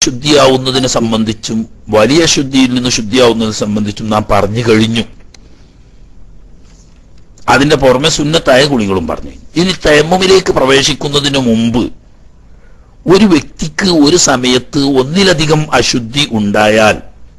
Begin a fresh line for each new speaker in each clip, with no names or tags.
ശുദ്ധിയാവുന്നതിനെ സംബന്ധിച്ചും വലിയ ശുദ്ധിയിൽ നിന്ന് ശുദ്ധിയാവുന്നതിനെ സംബന്ധിച്ചും നാം പറഞ്ഞു കഴിഞ്ഞു അതിന്റെ പുറമെ സുന്നത്തായ കുളികളും പറഞ്ഞു ഇനി തയമ്മുമിലേക്ക് പ്രവേശിക്കുന്നതിന് മുമ്പ് ഒരു വ്യക്തിക്ക് ഒരു സമയത്ത് ഒന്നിലധികം അശുദ്ധി ഉണ്ടായാൽ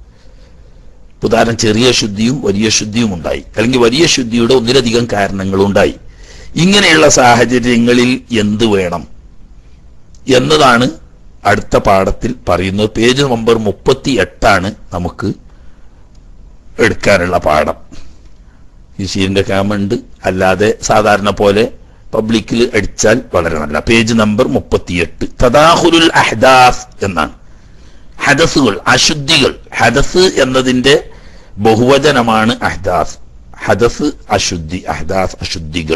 ഉദാഹരണം ചെറിയ ശുദ്ധിയും വലിയ ശുദ്ധിയും ഉണ്ടായി അല്ലെങ്കിൽ വലിയ ശുദ്ധിയുടെ ഒന്നിലധികം കാരണങ്ങളുണ്ടായി ഇങ്ങനെയുള്ള സാഹചര്യങ്ങളിൽ എന്ത് വേണം എന്നതാണ് അടുത്ത പാഠത്തിൽ പറയുന്നത് പേജ് നമ്പർ മുപ്പത്തി എട്ടാണ് നമുക്ക് എടുക്കാനുള്ള പാഠം ഈ ഷീരിന്റെ കാമുണ്ട് അല്ലാതെ സാധാരണ പോലെ പബ്ലിക്കിൽ അടിച്ചാൽ വളരെ നല്ല പേജ് നമ്പർ മുപ്പത്തിയെട്ട് തദാഹുലുൽ അഹ്ദാസ് എന്നാണ് ഹദസുകൾ അശുദ്ധികൾ ഹദസ് എന്നതിന്റെ ബഹുവചനമാണ് അഹ്ദാസ് ഹദസ് അശുദ്ധി അഹ്ദാസ് അശുദ്ധികൾ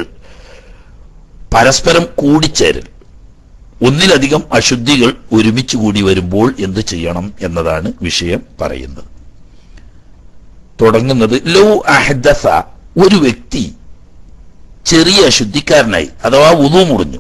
പരസ്പരം കൂടിച്ചേരൽ ഒന്നിലധികം അശുദ്ധികൾ ഒരുമിച്ച് കൂടി വരുമ്പോൾ എന്ത് ചെയ്യണം എന്നതാണ് വിഷയം പറയുന്നത് തുടങ്ങുന്നത് ലൗ അഹ്ദസ ഒരു വ്യക്തി ചെറിയ അശുദ്ധിക്കാരനായി അഥവാ ഉതു മുറിഞ്ഞു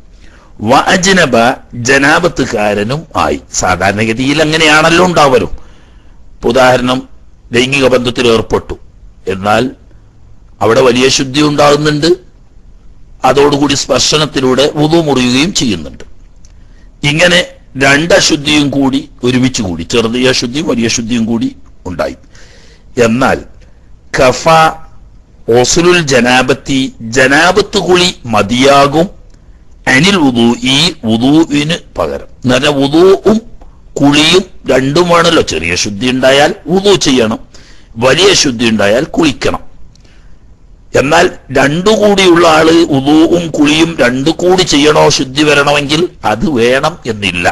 വഅജ്നബ ജനാപത്തുകാരനും ആയി സാധാരണഗതിയിൽ അങ്ങനെയാണല്ലോ ഉണ്ടാവലും ഇപ്പൊ ഉദാഹരണം ലൈംഗിക ബന്ധത്തിൽ ഏർപ്പെട്ടു എന്നാൽ അവിടെ വലിയ ശുദ്ധി ഉണ്ടാകുന്നുണ്ട് അതോടുകൂടി സ്പർശനത്തിലൂടെ ഉതു മുറിയുകയും ചെയ്യുന്നുണ്ട് ഇങ്ങനെ രണ്ട് അശുദ്ധിയും കൂടി ഒരുമിച്ച് കൂടി ചെറിയ അശുദ്ധിയും വലിയ ശുദ്ധിയും കൂടി ഉണ്ടായി എന്നാൽ കഫ ഓസുലുൽ ജനാബത്തി ജനാബത്ത് കുളി മതിയാകും അനിൽ ഉദു ഈ ഉദുവിന് പകരം എന്ന് പറഞ്ഞാൽ ഉദുവും കുളിയും രണ്ടുമാണല്ലോ ചെറിയ ശുദ്ധി ഉണ്ടായാൽ ഉദു ചെയ്യണം വലിയ ശുദ്ധി ഉണ്ടായാൽ കുളിക്കണം എന്നാൽ രണ്ടു കൂടിയുള്ള ആള് ഉദുവും കുളിയും രണ്ടു കൂടി ചെയ്യണോ ശുദ്ധി വരണമെങ്കിൽ അത് വേണം എന്നില്ല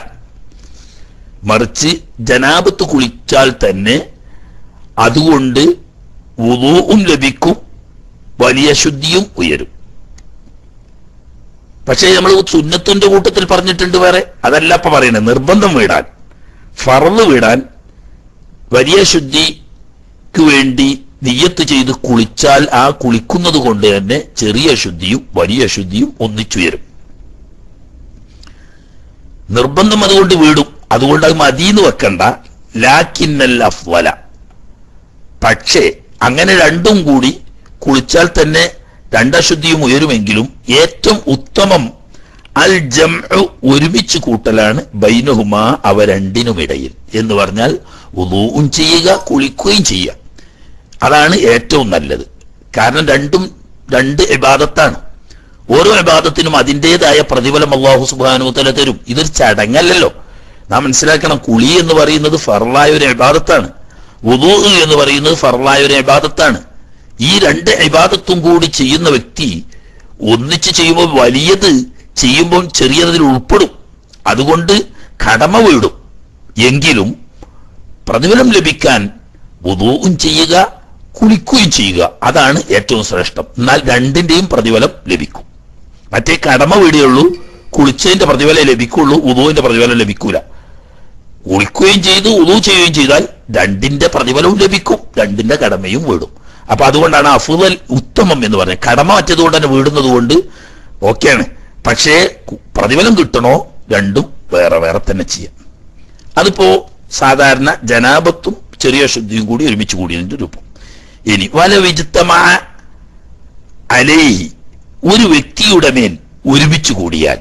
മറിച്ച് ജനാബത്ത് കുളിച്ചാൽ തന്നെ അതുകൊണ്ട് ഉദുവും ലഭിക്കും വലിയ ശുദ്ധിയും ഉയരും പക്ഷേ നമ്മൾ സുന്നത്തിന്റെ കൂട്ടത്തിൽ പറഞ്ഞിട്ടുണ്ട് വേറെ അതല്ല ഇപ്പൊ പറയുന്നത് നിർബന്ധം വീടാൻ ഫറന്ന് വീടാൻ വലിയ ശുദ്ധിക്ക് വേണ്ടി നിയ്യത്ത് ചെയ്ത് കുളിച്ചാൽ ആ കുളിക്കുന്നത് കൊണ്ട് തന്നെ ചെറിയ ശുദ്ധിയും വലിയ ശുദ്ധിയും ഒന്നിച്ചുയരും നിർബന്ധം അതുകൊണ്ട് വീടും അതുകൊണ്ട് അത് മതിന്ന് വെക്കണ്ട ലാക്കിന്നൽ അഫ്വല പക്ഷേ അങ്ങനെ രണ്ടും കൂടി കുളിച്ചാൽ തന്നെ രണ്ടശുദ്ധിയും ഉയരുമെങ്കിലും ഏറ്റവും ഉത്തമം അൽ ജം ഒരുമിച്ച് കൂട്ടലാണ് ബൈനഹുമ അവ രണ്ടിനുമിടയിൽ എന്ന് പറഞ്ഞാൽ ഉദൂവും ചെയ്യുക കുളിക്കുകയും ചെയ്യുക അതാണ് ഏറ്റവും നല്ലത് കാരണം രണ്ടും രണ്ട് ഇബാദത്താണ് ഓരോ ഇബാദത്തിനും അതിൻ്റെതായ പ്രതിഫലം അള്ളാഹു സുബാനു തല തരും ഇതൊരു ചടങ്ങല്ലല്ലോ നാം മനസ്സിലാക്കണം കുളി എന്ന് പറയുന്നത് ഫറലായ ഒരു ഇബാദത്താണ് ഉദൂ എന്ന് പറയുന്നത് ഫറലായ ഒരു ഇബാദത്താണ് ഈ രണ്ട് ഇബാദത്തും കൂടി ചെയ്യുന്ന വ്യക്തി ഒന്നിച്ച് ചെയ്യുമ്പോൾ വലിയത് ചെയ്യുമ്പോൾ ചെറിയതിൽ ഉൾപ്പെടും അതുകൊണ്ട് കടമ വീടും എങ്കിലും പ്രതിഫലം ലഭിക്കാൻ ഉദൂവും ചെയ്യുക കുളിക്കുകയും ചെയ്യുക അതാണ് ഏറ്റവും ശ്രേഷ്ഠം എന്നാൽ രണ്ടിന്റെയും പ്രതിഫലം ലഭിക്കും മറ്റേ കടമ വീടുകയുള്ളൂ കുളിച്ചതിന്റെ പ്രതിഫലം ലഭിക്കുള്ളൂ ഉദുവിന്റെ പ്രതിഫലം ലഭിക്കൂല കുളിക്കുകയും ചെയ്ത് ഉദു ചെയ്യുകയും ചെയ്താൽ രണ്ടിന്റെ പ്രതിഫലവും ലഭിക്കും രണ്ടിന്റെ കടമയും വീടും അപ്പൊ അതുകൊണ്ടാണ് അഫുദൽ ഉത്തമം എന്ന് പറയുന്നത് കടമ മറ്റതുകൊണ്ട് തന്നെ വീടുന്നത് കൊണ്ട് ഓക്കെയാണ് പക്ഷേ കു- പ്രതിഫലം കിട്ടണോ രണ്ടും വേറെ വേറെ തന്നെ ചെയ്യാം അതിപ്പോ സാധാരണ ജനാപത്തും ചെറിയ ശുദ്ധിയും കൂടി ഒരുമിച്ച് കൂടിയതിന്റെ രൂപം ഇനി വല വിജിത്തമാ അലേഹി ഒരു വ്യക്തിയുടെ മേൽ ഒരുമിച്ച് കൂടിയാൽ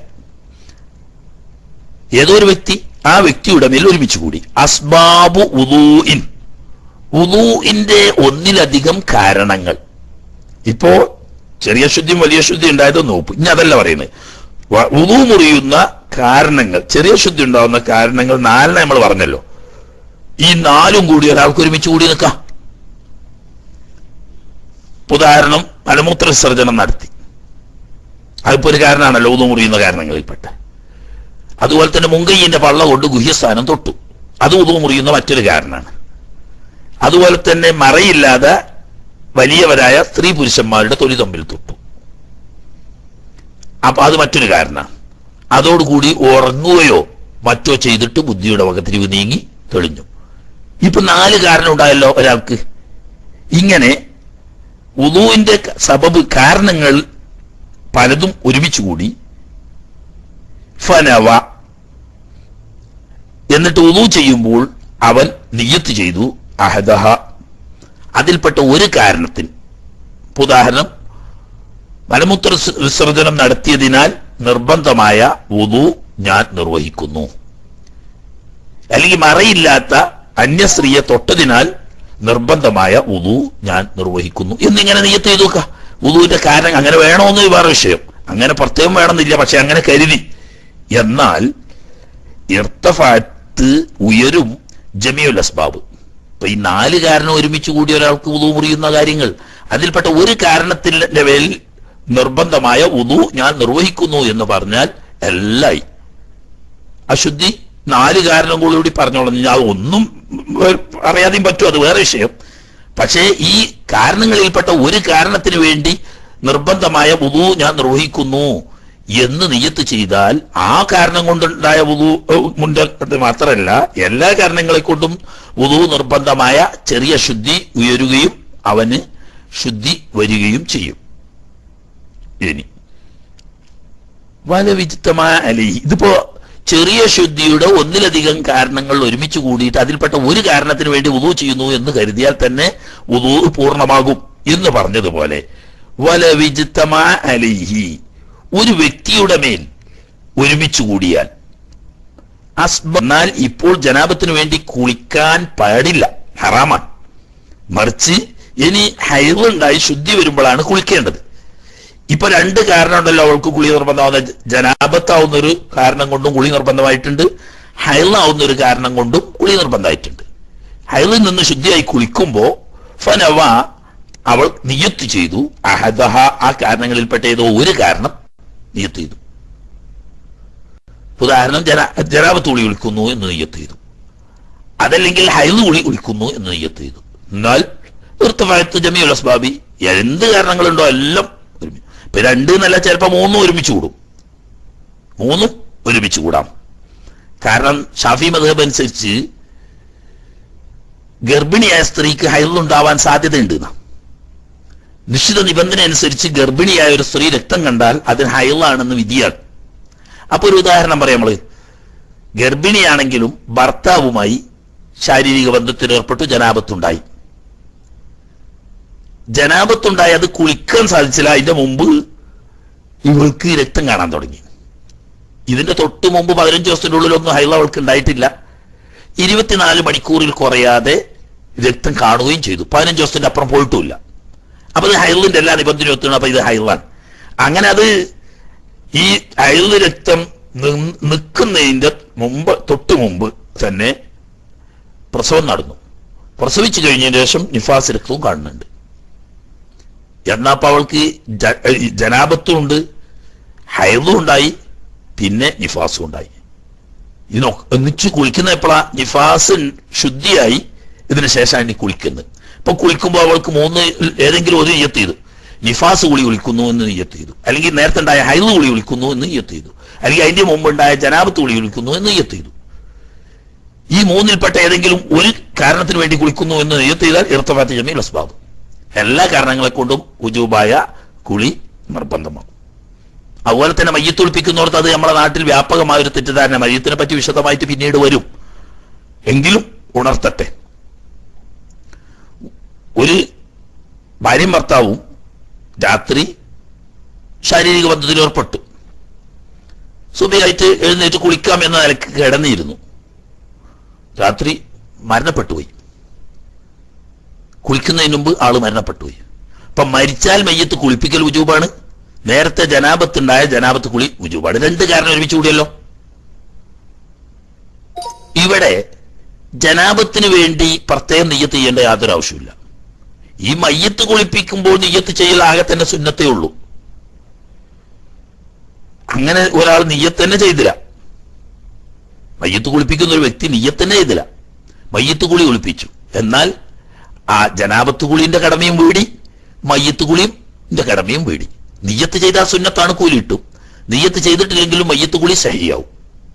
ഏതോ ഒരു വ്യക്തി ആ വ്യക്തിയുടെ മേൽ ഒരുമിച്ച് കൂടി അസ്ബാബു ഉദൂഇൻ ഉദൂഇന്റെ ഒന്നിലധികം കാരണങ്ങൾ ഇപ്പോ ചെറിയ ശുദ്ധിയും വലിയ ശുദ്ധി ഉണ്ടായത് നോപ്പ് ഇനി അതല്ല പറയുന്നത് വ- ഉദു മുറിയുന്ന കാരണങ്ങൾ ചെറിയ ശുദ്ധി ഉണ്ടാവുന്ന കാരണങ്ങൾ നാലിനെ നമ്മൾ പറഞ്ഞല്ലോ ഈ നാലും കൂടി ഒരാൾക്ക് ഒരുമിച്ച് കൂടി നിൽക്കാം ഉദാഹരണം മലമൂത്ര വിസർജനം നടത്തി അതിപ്പോ ഒരു കാരണമാണല്ലോ ഉദു മുറിയുന്ന കാരണങ്ങളിൽപ്പെട്ട അതുപോലെ തന്നെ മുങ്കയ്യന്റെ പള്ള കൊണ്ട് ഗുഹ്യസ്ഥാനം തൊട്ടു അത് ഉദു മുറിയുന്ന മറ്റൊരു കാരണമാണ് അതുപോലെ തന്നെ മറയില്ലാതെ വലിയവരായ സ്ത്രീ പുരുഷന്മാരുടെ തൊലി തമ്മിൽ തൊട്ടു അപ്പൊ അത് മറ്റൊരു കാരണമാണ് അതോടുകൂടി ഉറങ്ങുകയോ മറ്റോ ചെയ്തിട്ട് ബുദ്ധിയുടെ വകത്തിരിവ് നീങ്ങി തെളിഞ്ഞു ഇപ്പൊ നാല് കാരണം ഉണ്ടായല്ലോ ഒരാൾക്ക് ഇങ്ങനെ ഉദുവിന്റെ സബബ് കാരണങ്ങൾ പലതും ഒരുമിച്ച് കൂടി ഫനവ എന്നിട്ട് ഉദു ചെയ്യുമ്പോൾ അവൻ നിയ്യത്ത് ചെയ്തു അഹദഹ അതിൽപ്പെട്ട ഒരു കാരണത്തിന് ഇപ്പൊ ഉദാഹരണം മലമൂത്ര വിസ- വിസർജനം നടത്തിയതിനാൽ നിർബന്ധമായ ഉദു ഞാൻ നിർവഹിക്കുന്നു അല്ലെങ്കിൽ മറയില്ലാത്ത അന്യസ്ത്രീയെ തൊട്ടതിനാൽ നിർബന്ധമായ ഉദു ഞാൻ നിർവഹിക്കുന്നു എന്നിങ്ങനെ നീയത്ത് ചെയ്തു നോക്ക ഉദുവിന്റെ കാരണം അങ്ങനെ വേണമെന്ന് വേറെ വിഷയം അങ്ങനെ പ്രത്യേകം വേണമെന്നില്ല പക്ഷെ അങ്ങനെ കരുതി എന്നാൽ ഇർത്തഫാത്ത് ഉയരും ജമിയുൽ അസ്ബാബ് ഇപ്പൊ ഈ നാല് കാരണം ഒരുമിച്ച് കൂടി ഒരാൾക്ക് ഉദു മുറിയുന്ന കാര്യങ്ങൾ അതിൽപ്പെട്ട ഒരു കാരണത്തിന്റെ പേരിൽ നിർബന്ധമായ ഉദു ഞാൻ നിർവഹിക്കുന്നു എന്ന് പറഞ്ഞാൽ എല്ലായി അശുദ്ധി നാല് കാരണം കൂടി പറഞ്ഞോളാം ഞാൻ ഒന്നും അറിയാതെയും പറ്റും അത് വേറെ വിഷയം പക്ഷേ ഈ കാരണങ്ങളിൽപ്പെട്ട ഒരു കാരണത്തിന് വേണ്ടി നിർബന്ധമായ വുതു ഞാൻ നിർവഹിക്കുന്നു എന്ന് നിയത്ത് ചെയ്താൽ ആ കാരണം കൊണ്ടുണ്ടായ വുതു മുണ്ട് മാത്രമല്ല എല്ലാ കാരണങ്ങളെ കൊണ്ടും വുതു നിർബന്ധമായ ചെറിയ ശുദ്ധി ഉയരുകയും അവന് ശുദ്ധി വരികയും ചെയ്യും ഇനി വലവിചിത്തമായ അലഹി ഇതിപ്പോ ചെറിയ ശുദ്ധിയുടെ ഒന്നിലധികം കാരണങ്ങൾ ഒരുമിച്ച് കൂടിയിട്ട് അതിൽപ്പെട്ട ഒരു കാരണത്തിന് വേണ്ടി ഉദു ചെയ്യുന്നു എന്ന് കരുതിയാൽ തന്നെ ഉദു പൂർണ്ണമാകും എന്ന് പറഞ്ഞതുപോലെ വലവിചിത്തമാ അലിഹി ഒരു വ്യക്തിയുടെ മേൽ ഒരുമിച്ച് കൂടിയാൽ അസ്ബ എന്നാൽ ഇപ്പോൾ ജനാബത്തിന് വേണ്ടി കുളിക്കാൻ പാടില്ല ഹറാമാണ് മറിച്ച് ഇനി ഹൈറുണ്ടായി ശുദ്ധി വരുമ്പോഴാണ് കുളിക്കേണ്ടത് ഇപ്പൊ രണ്ട് കാരണം ഉണ്ടല്ലോ അവൾക്ക് കുളി നിർബന്ധമാവുന്ന ജനാപത്താവുന്ന ഒരു കാരണം കൊണ്ടും കുളി നിർബന്ധമായിട്ടുണ്ട് ഹൈലാവുന്ന ഒരു കാരണം കൊണ്ടും കുളി നിർബന്ധമായിട്ടുണ്ട് ഹൈലിൽ നിന്ന് ശുദ്ധിയായി കുളിക്കുമ്പോ ഫനവ അവൾ നിയത്ത് ചെയ്തു അഹദഹ ആ കാരണങ്ങളിൽപ്പെട്ട ഏതോ ഒരു കാരണം നിയത്ത് ചെയ്തു ഉദാഹരണം ജന ജനാപത്ത് കുളി വിളിക്കുന്നു എന്ന് നിയത്ത് ചെയ്തു അതല്ലെങ്കിൽ ഹൈദ് കുളി വിളിക്കുന്നു എന്ന് നിയത്ത് ചെയ്തു എന്നാൽ ഇർത്തഫായത്ത് ജമിയുൽ അസ്ബാബി എന്ത് കാരണങ്ങളുണ്ടോ എല്ലാം ഒരുമി ഇപ്പൊ രണ്ട് എന്നല്ല ചിലപ്പോ മൂന്നും ഒരുമിച്ച് കൂടും മൂന്നും ഒരുമിച്ച് കൂടാം കാരണം ഷാഫി മധബ് അനുസരിച്ച് ഗർഭിണിയായ സ്ത്രീക്ക് ഹൈലുണ്ടാവാൻ സാധ്യതയുണ്ട് എന്നാ. നിശ്ചിത നിബന്ധന അനുസരിച്ച് ഗർഭിണിയായ ഒരു സ്ത്രീ രക്തം കണ്ടാൽ അതിന് ഹൈലാണെന്ന് വിധിയാണ് അപ്പൊ ഒരു ഉദാഹരണം പറയാം നമ്മള് ഗർഭിണിയാണെങ്കിലും ഭർത്താവുമായി ശാരീരിക ബന്ധത്തിൽ ഏർപ്പെട്ടു ജനാപത്തുണ്ടായി ജനാപത്തുണ്ടായി അത് കുളിക്കാൻ സാധിച്ചില്ല അതിന്റെ മുമ്പ് ഇവൾക്ക് രക്തം കാണാൻ തുടങ്ങി ഇതിന്റെ തൊട്ട് മുമ്പ് പതിനഞ്ച് ദിവസത്തിന്റെ ഉള്ളിലൊന്നും ഹൈല അവൾക്ക് ഉണ്ടായിട്ടില്ല ഇരുപത്തിനാല് മണിക്കൂറിൽ കുറയാതെ രക്തം കാണുകയും ചെയ്തു പതിനഞ്ച് ദിവസത്തിന്റെ അപ്പുറം പോയിട്ടുമില്ല അപ്പൊ ഇത് ഹൈലിന്റെ എല്ലാ നിബന്ധനയും ഒത്തുകയാണ് അപ്പൊ ഇത് ഹൈലാണ് അങ്ങനെ അത് ഈ അയല് രക്തം നി- നിൽക്കുന്നതിന്റെ മുമ്പ് തൊട്ട് മുമ്പ് തന്നെ പ്രസവം നടന്നു പ്രസവിച്ചു കഴിഞ്ഞതിന് ശേഷം നിഫാസ് രക്തവും കാണുന്നുണ്ട് എന്നപ്പോ അവൾക്ക് ജ- ഈ ജനാപത്തും ഉണ്ട് ഹൈദും ഉണ്ടായി പിന്നെ നിഫാസും ഉണ്ടായി ഇതിനൊക്കെ ഒന്നിച്ച് കുളിക്കുന്ന എപ്പോഴാ നിഫാസ് ശുദ്ധിയായി ഇതിന് ശേഷമാണ് ഇനി കുളിക്കുന്നത് ഇപ്പൊ കുളിക്കുമ്പോൾ അവൾക്ക് മൂന്ന് ഏതെങ്കിലും ഒരു നിയത്ത് ചെയ്തു നിഫാസ് കുളി വിളിക്കുന്നു എന്ന് നിയത്ത് ചെയ്തു അല്ലെങ്കിൽ നേരത്തെ ഉണ്ടായ ഹൈദ് കുളി വിളിക്കുന്നു എന്ന് നിയത്ത് ചെയ്തു അല്ലെങ്കിൽ അതിന്റെ മുമ്പ് ഉണ്ടായ ജനാപത്ത് കുളി വിളിക്കുന്നു എന്ന് നിയത്ത് ചെയ്തു ഈ മൂന്നിൽപ്പെട്ട ഏതെങ്കിലും ഒരു കാരണത്തിന് വേണ്ടി കുളിക്കുന്നു എന്ന് നിയത്ത് ചെയ്താൽ ഇർത്തഫാത്ത് ജമീൽ അസ്ബാബ് എല്ലാ കാരണങ്ങളെ കൊണ്ടും ഉജൂബായ കുളി നിർബന്ധമാകും അതുപോലെ തന്നെ മയ്യത്ത് ഒളിപ്പിക്കുന്നോർത്ത് അത് നമ്മുടെ നാട്ടിൽ വ്യാപകമായ ഒരു തെറ്റിദ്ധാരണ മയ്യത്തിനെ പറ്റി വിശദമായിട്ട് പിന്നീട് വരും എങ്കിലും ഉണർത്തട്ടെ ഒരു ഭാര്യയും ഭർത്താവും രാത്രി ശാരീരിക ബന്ധത്തിൽ ഏർപ്പെട്ടു സുബിയായിട്ട് എഴുന്നേറ്റ് കുളിക്കാം എന്ന നിലക്ക് കിടന്നിരുന്നു രാത്രി മരണപ്പെട്ടുപോയി കുളിക്കുന്നതിന് മുമ്പ് ആള് മരണപ്പെട്ടുപോയി അപ്പൊ മരിച്ചാൽ മയ്യത്ത് കുളിപ്പിക്കൽ ഉജൂബാണ് നേരത്തെ ജനാപത്തുണ്ടായ ജനാപത്ത് കുളി ഉജൂബാണ് രണ്ട് കാരണം ഒരുമിച്ച് കൂടിയല്ലോ ഇവിടെ ജനാപത്തിന് വേണ്ടി പ്രത്യേകം നെയ്യത്ത് ചെയ്യേണ്ട യാതൊരു ആവശ്യമില്ല ഈ മയ്യത്ത് കുളിപ്പിക്കുമ്പോൾ നെയ്യത്ത് ചെയ്യൽ ആകെ തന്നെ സുന്നത്തേ ഉള്ളൂ അങ്ങനെ ഒരാൾ നെയ്യത്ത് തന്നെ ചെയ്തില്ല മയ്യത്ത് കുളിപ്പിക്കുന്ന ഒരു വ്യക്തി നെയ്യത്ത് തന്നെ ചെയ്തില്ല മയ്യത്ത് കുളി കുളിപ്പിച്ചു എന്നാൽ ആ ജനാപത്ത് കുളിന്റെ കടമയും വീടി മയ്യത്ത് കുളിയും കടമയും വീടി നെയ്യത്ത് ചെയ്താൽ സുന്നത്താണ് കൂലി കിട്ടും നെയ്യത്ത് ചെയ്തിട്ടില്ലെങ്കിലും മയ്യത്ത് കുളി സഹിയാവും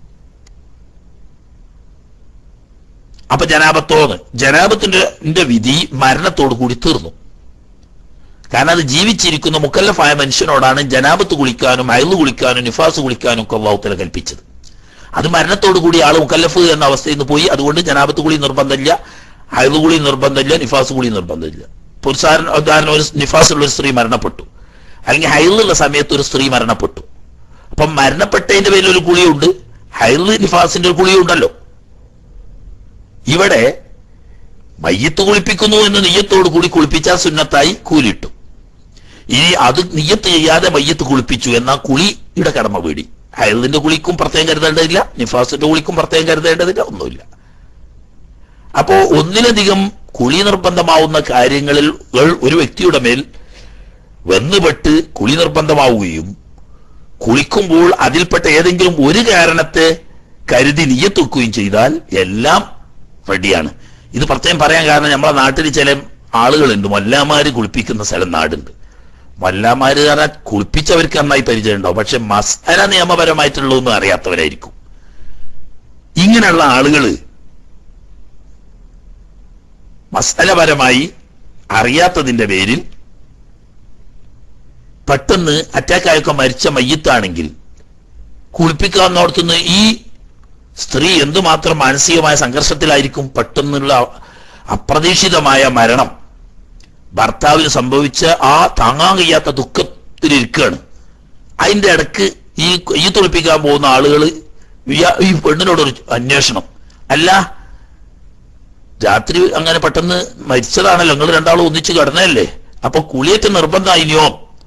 അപ്പൊ ജനാപത്തോന്ന് ജനാപത്തിന്റെ ന്റെ വിധി മരണത്തോടു കൂടി തീർന്നു കാരണം അത് ജീവിച്ചിരിക്കുന്ന മുക്കല്ലഫായ മനുഷ്യനോടാണ് ജനാപത്ത് കുളിക്കാനും അയല് കുളിക്കാനും നിഫാസ് കുളിക്കാനും ഒക്കെ അള്ളാഹുത്തല കൽപ്പിച്ചത് അത് മരണത്തോടു കൂടി ആള് മുക്കല്ലഫ് എന്ന അവസ്ഥയിൽ നിന്ന് പോയി അതുകൊണ്ട് ജനാപത്ത് കുളി നിർബന്ധമില്ല ഹൈദ് കുളി നിർബന്ധമില്ല നിഫാസ് കുളി നിർബന്ധമില്ല പുരുഷാരൻ ഉദാഹരണം ഒരു നിഫാസുള്ള ഒരു സ്ത്രീ മരണപ്പെട്ടു അല്ലെങ്കിൽ ഹൈലുള്ള സമയത്ത് ഒരു സ്ത്രീ മരണപ്പെട്ടു അപ്പം മരണപ്പെട്ടതിന്റെ പേരിൽ ഒരു കുളിയുണ്ട് ഹൈദ് നിഫാസിന്റെ ഒരു കുളിയുണ്ടല്ലോ ഇവിടെ മയ്യത്ത് കുളിപ്പിക്കുന്നു എന്ന് നെയ്യത്തോട് കൂടി കുളിപ്പിച്ചാൽ സുന്നത്തായി കൂലിട്ടു ഇനി അത് നിയ്യത്ത് ചെയ്യാതെ മയ്യത്ത് കുളിപ്പിച്ചു എന്നാ കുളിയുടെ കടമ വീടി ഹൈദിന്റെ കുളിക്കും പ്രത്യേകം കരുതേണ്ടതില്ല നിഫാസിന്റെ കുളിക്കും പ്രത്യേകം കരുതേണ്ടതില്ല ഒന്നുമില്ല അപ്പോ ഒന്നിലധികം കുളി നിർബന്ധമാവുന്ന കാര്യങ്ങളിൽ ഒരു വ്യക്തിയുടെ മേൽ വന്നുപെട്ട് കുളി നിർബന്ധമാവുകയും കുളിക്കുമ്പോൾ അതിൽപ്പെട്ട ഏതെങ്കിലും ഒരു കാരണത്തെ കരുതി നിയ്യത്തൊക്കുകയും ചെയ്താൽ എല്ലാം റെഡിയാണ് ഇത് പ്രത്യേകം പറയാൻ കാരണം നമ്മളെ നാട്ടിൽ ചില ആളുകളുണ്ട് മൊല്ലാമാര് കുളിപ്പിക്കുന്ന സ്ഥലം നാടുണ്ട് മൊല്ലാമാര് പറഞ്ഞാൽ കുളിപ്പിച്ചവർക്ക് നന്നായി പരിചയം ഉണ്ടാവും പക്ഷെ മസാല നിയമപരമായിട്ടുള്ളതൊന്നും അറിയാത്തവരായിരിക്കും ഇങ്ങനെയുള്ള ആളുകള് മസാലപരമായി അറിയാത്തതിന്റെ പേരിൽ പെട്ടെന്ന് അറ്റാക്കായൊക്കെ മരിച്ച മയ്യത്താണെങ്കിൽ കുളിപ്പിക്കാൻ നോർത്തുന്ന ഈ സ്ത്രീ എന്തുമാത്രം മാനസികമായ സംഘർഷത്തിലായിരിക്കും പെട്ടെന്നുള്ള അപ്രതീക്ഷിതമായ മരണം ഭർത്താവിന് സംഭവിച്ച ആ താങ്ങാൻ കഴിയാത്ത ദുഃഖത്തിലിരിക്കുകയാണ് അതിന്റെ ഇടക്ക് ഈ ഈ തുളിപ്പിക്കാൻ പോകുന്ന ആളുകൾ ഈ പെണ്ണിനോടൊരു അന്വേഷണം അല്ല രാത്രി അങ്ങനെ പെട്ടെന്ന് മരിച്ചതാണല്ലോ നിങ്ങൾ രണ്ടാളും ഒന്നിച്ച് കിടന്നതല്ലേ അപ്പൊ കുളിയേറ്റ നിർബന്ധമായിനോ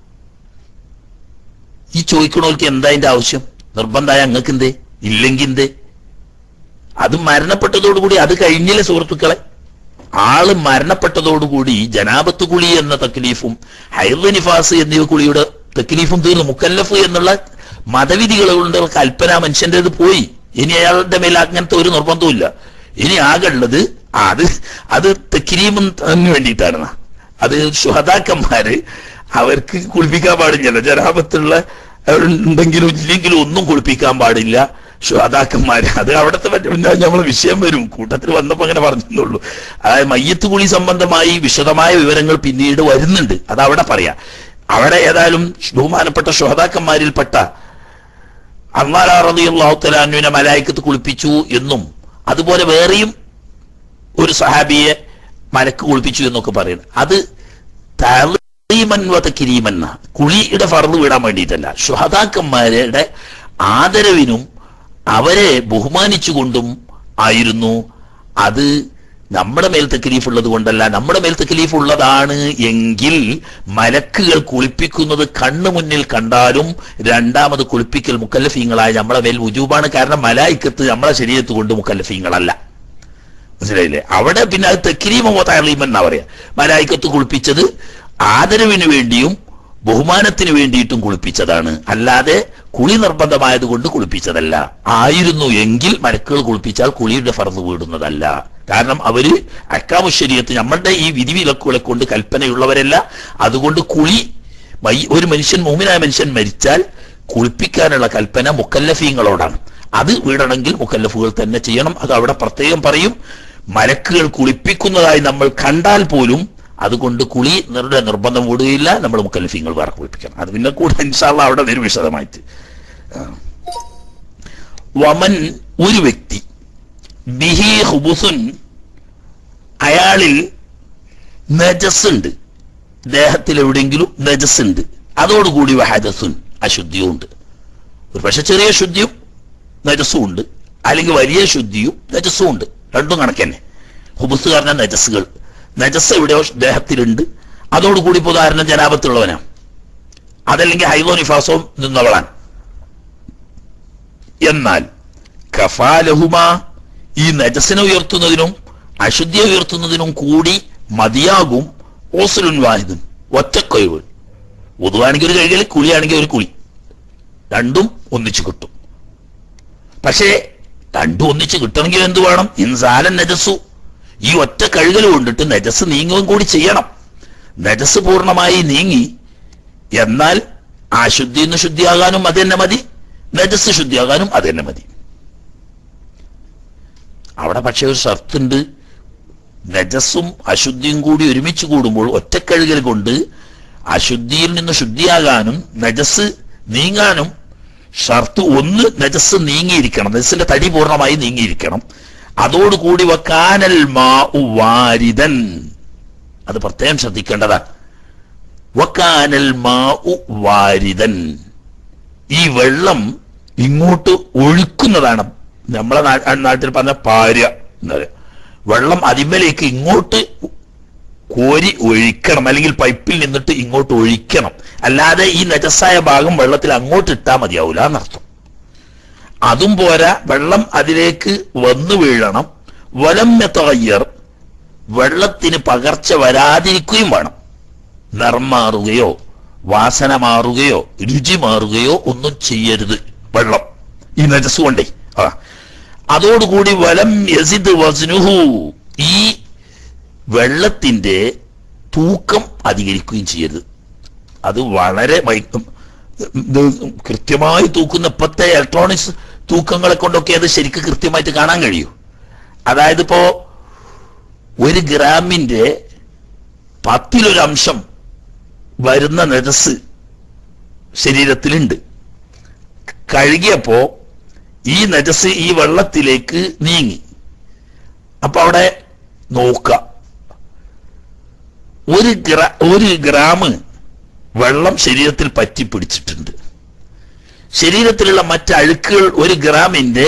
ഈ ചോദിക്കണവർക്ക് എന്താ അതിന്റെ ആവശ്യം നിർബന്ധമായ അങ്ങക്ക് എന്തേ ഇല്ലെങ്കിൽ എന്തേ അത് മരണപ്പെട്ടതോടുകൂടി അത് കഴിഞ്ഞില്ലേ സുഹൃത്തുക്കളെ ആള് മരണപ്പെട്ടതോടുകൂടി ജനാബത്ത് കുളി എന്ന തക്ലീഫും ഹൈർ നിഫാസ് എന്നിവ കുളിയുടെ തക്ലീഫും തീർന്നു മുക്കല്ലഫ് എന്നുള്ള മതവിധികളുടെ കൽപ്പന മനുഷ്യന്റേത് പോയി ഇനി അയാളുടെ മേൽ അങ്ങനത്തെ ഒരു നിർബന്ധവും ഇനി ആകെയുള്ളത് അത് അത് തെക്കിരീമും തന്നെ വേണ്ടിയിട്ടാണ് അത് ശുഹതാക്കന്മാര് അവർക്ക് കുളിപ്പിക്കാൻ പാടില്ലല്ലോ ജനാപത്തുള്ള ഉണ്ടെങ്കിലും ഇല്ലെങ്കിലും ഒന്നും കുളിപ്പിക്കാൻ പാടില്ല ശ്വാതാക്കന്മാര് അത് അവിടുത്തെ നമ്മൾ വിഷയം വരും കൂട്ടത്തിൽ വന്നപ്പോ അങ്ങനെ പറഞ്ഞെന്നുള്ളൂ അതായത് മയ്യത്ത് കുളി സംബന്ധമായി വിശദമായ വിവരങ്ങൾ പിന്നീട് വരുന്നുണ്ട് അത് അവിടെ പറയാം അവിടെ ഏതായാലും ബഹുമാനപ്പെട്ട ശ്രോതാക്കന്മാരിൽപ്പെട്ട അള്ളാഹുത്തലാനുവിനെ മലായിക്കത്ത് കുളിപ്പിച്ചു എന്നും അതുപോലെ വേറെയും ഒരു സഹാബിയെ മലക്ക് കുളിപ്പിച്ചു എന്നൊക്കെ പറയുന്നത് അത് തലീമൻവത കിരീമെന്ന കുളിയുടെ ഫർദ് വിടാൻ വേണ്ടിയിട്ടല്ല ശ്വഹതാക്കന്മാരുടെ ആദരവിനും അവരെ ബഹുമാനിച്ചുകൊണ്ടും ആയിരുന്നു അത് നമ്മുടെ മേൽ തക്കലീഫ് ഉള്ളത് കൊണ്ടല്ല നമ്മുടെ മേൽ തക്കലീഫ് ഉള്ളതാണ് എങ്കിൽ മലക്കുകൾ കുളിപ്പിക്കുന്നത് കണ്ണു മുന്നിൽ കണ്ടാലും രണ്ടാമത് കുളിപ്പിക്കൽ മുക്കല്ലഫീങ്ങളായ നമ്മളെ മേൽ ഉജൂബാണ് കാരണം മലായിക്കത്ത് നമ്മളെ ശരീരത്ത് കൊണ്ട് മുക്കല്ലഫീങ്ങളല്ല മനസ്സിലായില്ലേ അവിടെ പിന്നെ അത് തെക്കിരീമോ താളീം എന്നാ പറയാ മലായിക്കത്ത് കുളിപ്പിച്ചത് ആദരവിന് വേണ്ടിയും ബഹുമാനത്തിന് വേണ്ടിയിട്ടും കുളിപ്പിച്ചതാണ് അല്ലാതെ കുളി നിർബന്ധമായത് കൊണ്ട് കുളിപ്പിച്ചതല്ല ആയിരുന്നു എങ്കിൽ മലക്കുകൾ കുളിപ്പിച്ചാൽ കുളിയുടെ ഫർദ് വീടുന്നതല്ല കാരണം അവര് അക്കാമു ശരീരത്ത് നമ്മളുടെ ഈ വിധിവിലക്കുകളെ കൊണ്ട് കൽപ്പനയുള്ളവരല്ല അതുകൊണ്ട് കുളി ഒരു മനുഷ്യൻ മൂമിനായ മനുഷ്യൻ മരിച്ചാൽ കുളിപ്പിക്കാനുള്ള കൽപ്പന മുക്കല്ലഫീങ്ങളോടാണ് അത് വീടണമെങ്കിൽ മുക്കല്ലഫുകൾ തന്നെ ചെയ്യണം അത് അവിടെ പ്രത്യേകം പറയും മലക്കുകൾ കുളിപ്പിക്കുന്നതായി നമ്മൾ കണ്ടാൽ പോലും അതുകൊണ്ട് കുളി നിങ്ങളുടെ നിർബന്ധം വിടുകയില്ല നമ്മൾ മുക്കല്ലഫീങ്ങൾ വേറെ കുളിപ്പിക്കണം അത് പിന്നെ കൂടെ ഇൻഷാള്ള അവിടെ വരും വിശദമായിട്ട് വമൻ ഒരു വ്യക്തി ബിഹി ഹുബുസുൻ അയാളിൽ നജസ്സുണ്ട് ദേഹത്തിൽ എവിടെയെങ്കിലും നജസ്സുണ്ട് അതോടുകൂടി വഹദസുൻ അശുദ്ധിയും ഉണ്ട് ഒരു പക്ഷെ ചെറിയ ശുദ്ധിയും നജസ്സും ഉണ്ട് അല്ലെങ്കിൽ വലിയ ശുദ്ധിയും നജസ്സും ഉണ്ട് രണ്ടും കണക്കന്നെ ഹുബുസ് പറഞ്ഞ നജസ്സുകൾ നജസ് എവിടെയോ ദേഹത്തിലുണ്ട് അതോടുകൂടി ഇപ്പോൾ ഉദാഹരണം ജനാപത്തുള്ളവനാണ് അതല്ലെങ്കിൽ ഹൈലോ നിഫാസോ നിന്നവളാണ് എന്നാൽ കഫാലഹുമ ഈ നജസിനെ ഉയർത്തുന്നതിനും അശുദ്ധിയെ ഉയർത്തുന്നതിനും കൂടി മതിയാകും ഓസുലുൻ വാഹിദുൻ ഒറ്റക്കൊഴിവ് ഒതുവാണെങ്കിൽ ഒരു കഴുകൽ കുളിയാണെങ്കിൽ ഒരു കുളി രണ്ടും ഒന്നിച്ചു കിട്ടും പക്ഷേ രണ്ടും ഒന്നിച്ച് കിട്ടണമെങ്കിൽ എന്ത് വേണം ഇൻസാലൻ നജസ്സു ഈ ഒറ്റ കഴുകൽ കൊണ്ടിട്ട് നജസ് നീങ്ങുകയും കൂടി ചെയ്യണം നജസ് പൂർണ്ണമായി നീങ്ങി എന്നാൽ ആ ശുദ്ധി നിന്ന് ശുദ്ധിയാകാനും അത് തന്നെ മതി നജസ് ശുദ്ധിയാകാനും അത് തന്നെ മതി അവിടെ പക്ഷെ ഒരു ഷർത്തുണ്ട് നജസ്സും അശുദ്ധിയും കൂടി ഒരുമിച്ച് കൂടുമ്പോൾ ഒറ്റക്കഴുകൽ കൊണ്ട് അശുദ്ധിയിൽ നിന്ന് ശുദ്ധിയാകാനും നജസ് നീങ്ങാനും ഷർത്ത് ഒന്ന് നജസ് നീങ്ങിയിരിക്കണം നജസിന്റെ തടി പൂർണ്ണമായി നീങ്ങിയിരിക്കണം അതോടുകൂടി വക്കാനൽ മാ വാരിതൻ അത് പ്രത്യേകം ശ്രദ്ധിക്കേണ്ടതാണ് വക്കാനൽ മാ വാരിതൻ ഈ വെള്ളം ഇങ്ങോട്ട് ഒഴുക്കുന്നതാണ് നമ്മളെ നാ- നാട്ടിൽ പറഞ്ഞ പാര്യ എന്ന് പറയാം വെള്ളം അതിമലേക്ക് ഇങ്ങോട്ട് കോരി ഒഴിക്കണം അല്ലെങ്കിൽ പൈപ്പിൽ നിന്നിട്ട് ഇങ്ങോട്ട് ഒഴിക്കണം അല്ലാതെ ഈ നജസായ ഭാഗം വെള്ളത്തിൽ അങ്ങോട്ട് ഇട്ടാൽ മതിയാവൂല എന്നർത്ഥം അതും പോരാ വെള്ളം അതിലേക്ക് വന്നു വീഴണം വലം മെത്തയ്യർ വെള്ളത്തിന് പകർച്ച വരാതിരിക്കുകയും വേണം നിറം മാറുകയോ വാസന മാറുകയോ രുചി മാറുകയോ ഒന്നും ചെയ്യരുത് വെള്ളം ഈ നജസ് കൊണ്ടേ ആ അതോടുകൂടി വലം യസിദ് വസ്നുഹു ഈ വെള്ളത്തിന്റെ തൂക്കം അധികരിക്കുകയും ചെയ്യരുത് അത് വളരെ വൈ- ഇത് കൃത്യമായി തൂക്കുന്ന ഇപ്പത്തെ ഇലക്ട്രോണിക്സ് തൂക്കങ്ങളെ കൊണ്ടൊക്കെ അത് ശരിക്ക് കൃത്യമായിട്ട് കാണാൻ കഴിയൂ അതായത് ഇപ്പോ ഒരു ഗ്രാമിന്റെ പത്തിലൊരംശം വരുന്ന നജസ് ശരീരത്തിലുണ്ട് കഴുകിയപ്പോ ഈ നജസ് ഈ വെള്ളത്തിലേക്ക് നീങ്ങി അപ്പൊ അവിടെ നോക്ക ഒരു ഗ്രാ ഒരു ഗ്രാം വെള്ളം ശരീരത്തിൽ പറ്റി പിടിച്ചിട്ടുണ്ട് ശരീരത്തിലുള്ള മറ്റ് അഴുക്കുകൾ ഒരു ഗ്രാമിന്റെ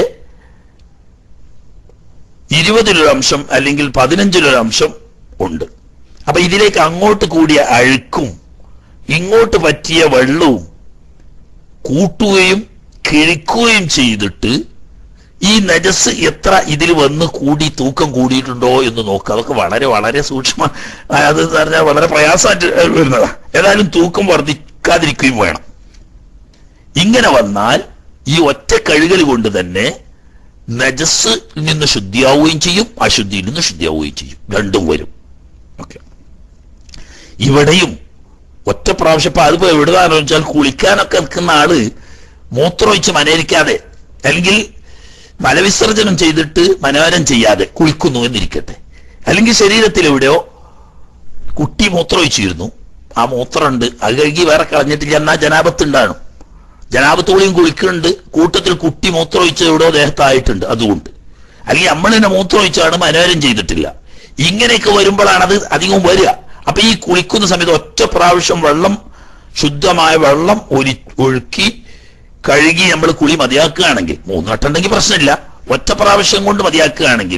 ഇരുപതിലൊരംശം അല്ലെങ്കിൽ പതിനഞ്ചിലൊരംശം ഉണ്ട് അപ്പൊ ഇതിലേക്ക് അങ്ങോട്ട് കൂടിയ അഴുക്കും ഇങ്ങോട്ട് പറ്റിയ വെള്ളവും കൂട്ടുകയും കിഴിക്കുകയും ചെയ്തിട്ട് ഈ നജസ് എത്ര ഇതിൽ വന്ന് കൂടി തൂക്കം കൂടിയിട്ടുണ്ടോ എന്ന് നോക്കുക അതൊക്കെ വളരെ വളരെ സൂക്ഷ്മ അത് എന്ന് പറഞ്ഞാൽ വളരെ പ്രയാസമായിട്ട് വരുന്നതാ ഏതായാലും തൂക്കം വർദ്ധിക്കാതിരിക്കുകയും വേണം ഇങ്ങനെ വന്നാൽ ഈ ഒറ്റ കഴുകൽ കൊണ്ട് തന്നെ നജസ് നിന്ന് ശുദ്ധിയാവുകയും ചെയ്യും അശുദ്ധിയിൽ നിന്ന് ശുദ്ധിയാവുകയും ചെയ്യും രണ്ടും വരും ഓക്കെ ഇവിടെയും ഒറ്റ പ്രാവശ്യം ഇപ്പൊ അതിപ്പോ എവിടുന്നാന്ന് വെച്ചാൽ കുളിക്കാനൊക്കെ നിൽക്കുന്ന ആള് മൂത്രമൊഴിച്ച് മനേരിക്കാതെ അല്ലെങ്കിൽ മലവിസർജനം ചെയ്തിട്ട് മനോരം ചെയ്യാതെ കുളിക്കുന്നു എന്നിരിക്കട്ടെ അല്ലെങ്കിൽ ശരീരത്തിൽ എവിടെയോ കുട്ടി മൂത്രമൊഴിച്ചിരുന്നു ആ മൂത്രമുണ്ട് അത് കഴുകി വേറെ കളഞ്ഞിട്ടില്ല എന്നാ ജനാപത്ത് ഉണ്ടാണ് ജനാപത്തോളിയും കുളിക്കുന്നുണ്ട് കൂട്ടത്തിൽ കുട്ടി മൂത്രമൊഴിച്ച് എവിടെയോ ദേഹത്തായിട്ടുണ്ട് അതുകൊണ്ട് അല്ലെങ്കിൽ നമ്മൾ തന്നെ മൂത്രമൊഴിച്ചാണ് മനോരം ചെയ്തിട്ടില്ല ഇങ്ങനെയൊക്കെ വരുമ്പോഴാണ് അത് അധികം വരിക അപ്പൊ ഈ കുളിക്കുന്ന സമയത്ത് ഒറ്റ പ്രാവശ്യം വെള്ളം ശുദ്ധമായ വെള്ളം ഒലി ഒഴുക്കി കഴുകി നമ്മൾ കുളി മതിയാക്കുകയാണെങ്കിൽ മൂന്ന് വട്ടമുണ്ടെങ്കിൽ പ്രശ്നമില്ല ഒറ്റ പ്രാവശ്യം കൊണ്ട് മതിയാക്കുകയാണെങ്കിൽ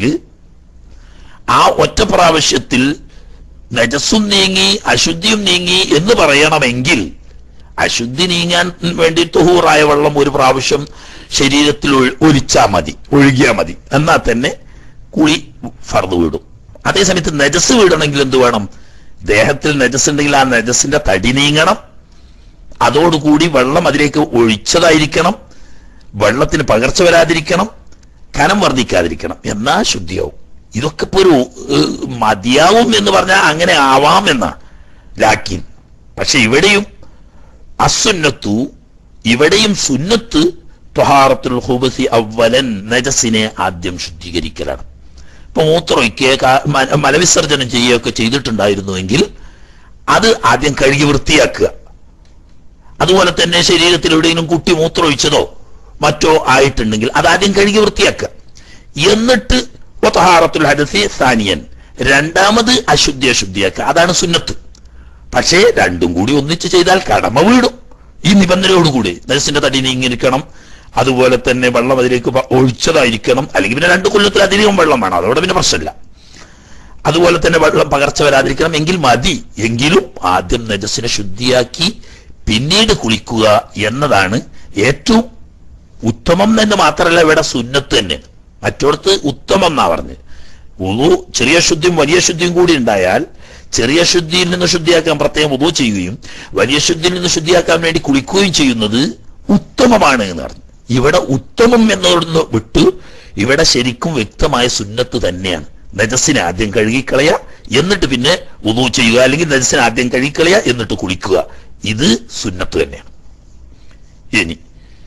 ആ ഒറ്റ പ്രാവശ്യത്തിൽ നജസ്സും നീങ്ങി അശുദ്ധിയും നീങ്ങി എന്ന് പറയണമെങ്കിൽ അശുദ്ധി നീങ്ങാൻ വേണ്ടി തുഹൂറായ വെള്ളം ഒരു പ്രാവശ്യം ശരീരത്തിൽ ഒഴി- ഒലിച്ചാ മതി ഒഴുകിയാ മതി എന്നാൽ തന്നെ കുളി ഫർദ് വിടും അതേസമയത്ത് നജസ് വിടണമെങ്കിൽ എന്ത് വേണം ദേഹത്തിൽ നജസ് ഉണ്ടെങ്കിൽ ആ നജസിന്റെ തടി നീങ്ങണം അതോടുകൂടി വെള്ളം അതിലേക്ക് ഒഴിച്ചതായിരിക്കണം വെള്ളത്തിന് പകർച്ച വരാതിരിക്കണം കനം വർദ്ധിക്കാതിരിക്കണം എന്നാ ശുദ്ധിയാവും ഇതൊക്കെ ഇപ്പൊ ഒരു ഏഹ്, മതിയാവും എന്ന് പറഞ്ഞാൽ അങ്ങനെ ആവാം എന്നാണ് ലാക്കിൻ പക്ഷെ ഇവിടെയും അസുന്നത്തു ഇവിടെയും സുന്നത്ത് ത്വഹാറത്തുൽ ഹുബസി അവലൻ നജസിനെ ആദ്യം ശുദ്ധീകരിക്കലാണ് ഇപ്പൊ മൂത്രമൊഴിക്കുക കാ- മ- മലവിസർജനം ചെയ്യുകയൊക്കെ ചെയ്തിട്ടുണ്ടായിരുന്നുവെങ്കിൽ അത് ആദ്യം കഴുകി വൃത്തിയാക്കുക അതുപോലെ തന്നെ ശരീരത്തിൽ എവിടെയെങ്കിലും കുട്ടി മൂത്രമൊഴിച്ചതോ മറ്റോ ആയിട്ടുണ്ടെങ്കിൽ അത് ആദ്യം കഴുകി വൃത്തിയാക്കുക എന്നിട്ട് ഒത്തഹാറത്തുൽ ഹദസി സാനിയൻ രണ്ടാമത് അശുദ്ധി അശുദ്ധിയാക്കുക അതാണ് സുന്നത്ത് പക്ഷേ രണ്ടും കൂടി ഒന്നിച്ച് ചെയ്താൽ കടമ വീടും ഈ നിബന്ധനയോടുകൂടി നജസിന്റെ തടി നീങ്ങിയിരിക്കണം അതുപോലെ തന്നെ വെള്ളം അതിലേക്ക് പ- ഒഴിച്ചതായിരിക്കണം അല്ലെങ്കിൽ പിന്നെ രണ്ട് കൊല്ലത്തിലധികം വെള്ളം വേണം അതോടെ പിന്നെ പ്രശ്നമില്ല അതുപോലെ തന്നെ വെള്ളം പകർച്ച വരാതിരിക്കണം എങ്കിൽ മതി എങ്കിലും ആദ്യം നജസിനെ ശുദ്ധിയാക്കി പിന്നീട് കുളിക്കുക എന്നതാണ് ഏറ്റവും ഉത്തമം എന്ന് മാത്രമല്ല ഇവിടെ സുന്നത്ത് തന്നെ മറ്റോടത്ത് ഉത്തമം എന്നാ പറഞ്ഞത് ഉളു ചെറിയ ശുദ്ധിയും വലിയ ശുദ്ധിയും കൂടി ഉണ്ടായാൽ ചെറിയ ശുദ്ധിയിൽ നിന്ന് ശുദ്ധിയാക്കാൻ പ്രത്യേകം ഉദു ചെയ്യുകയും വലിയ ശുദ്ധിയിൽ നിന്ന് ശുദ്ധിയാക്കാൻ വേണ്ടി കുളിക്കുകയും ചെയ്യുന്നത് ഉത്തമമാണ് എന്ന് പറഞ്ഞു ഇവിടെ ഉത്തമം എന്നതൊന്ന് വിട്ടു ഇവിടെ ശരിക്കും വ്യക്തമായ സുന്നത്ത് തന്നെയാണ് നജസിനെ ആദ്യം കഴുകിക്കളയ എന്നിട്ട് പിന്നെ ഉദു ചെയ്യുക അല്ലെങ്കിൽ നജസിനെ ആദ്യം കഴുകിക്കളയ എന്നിട്ട് കുളിക്കുക ഇത് സുന്നത്ത് തന്നെയാണ് ഇനി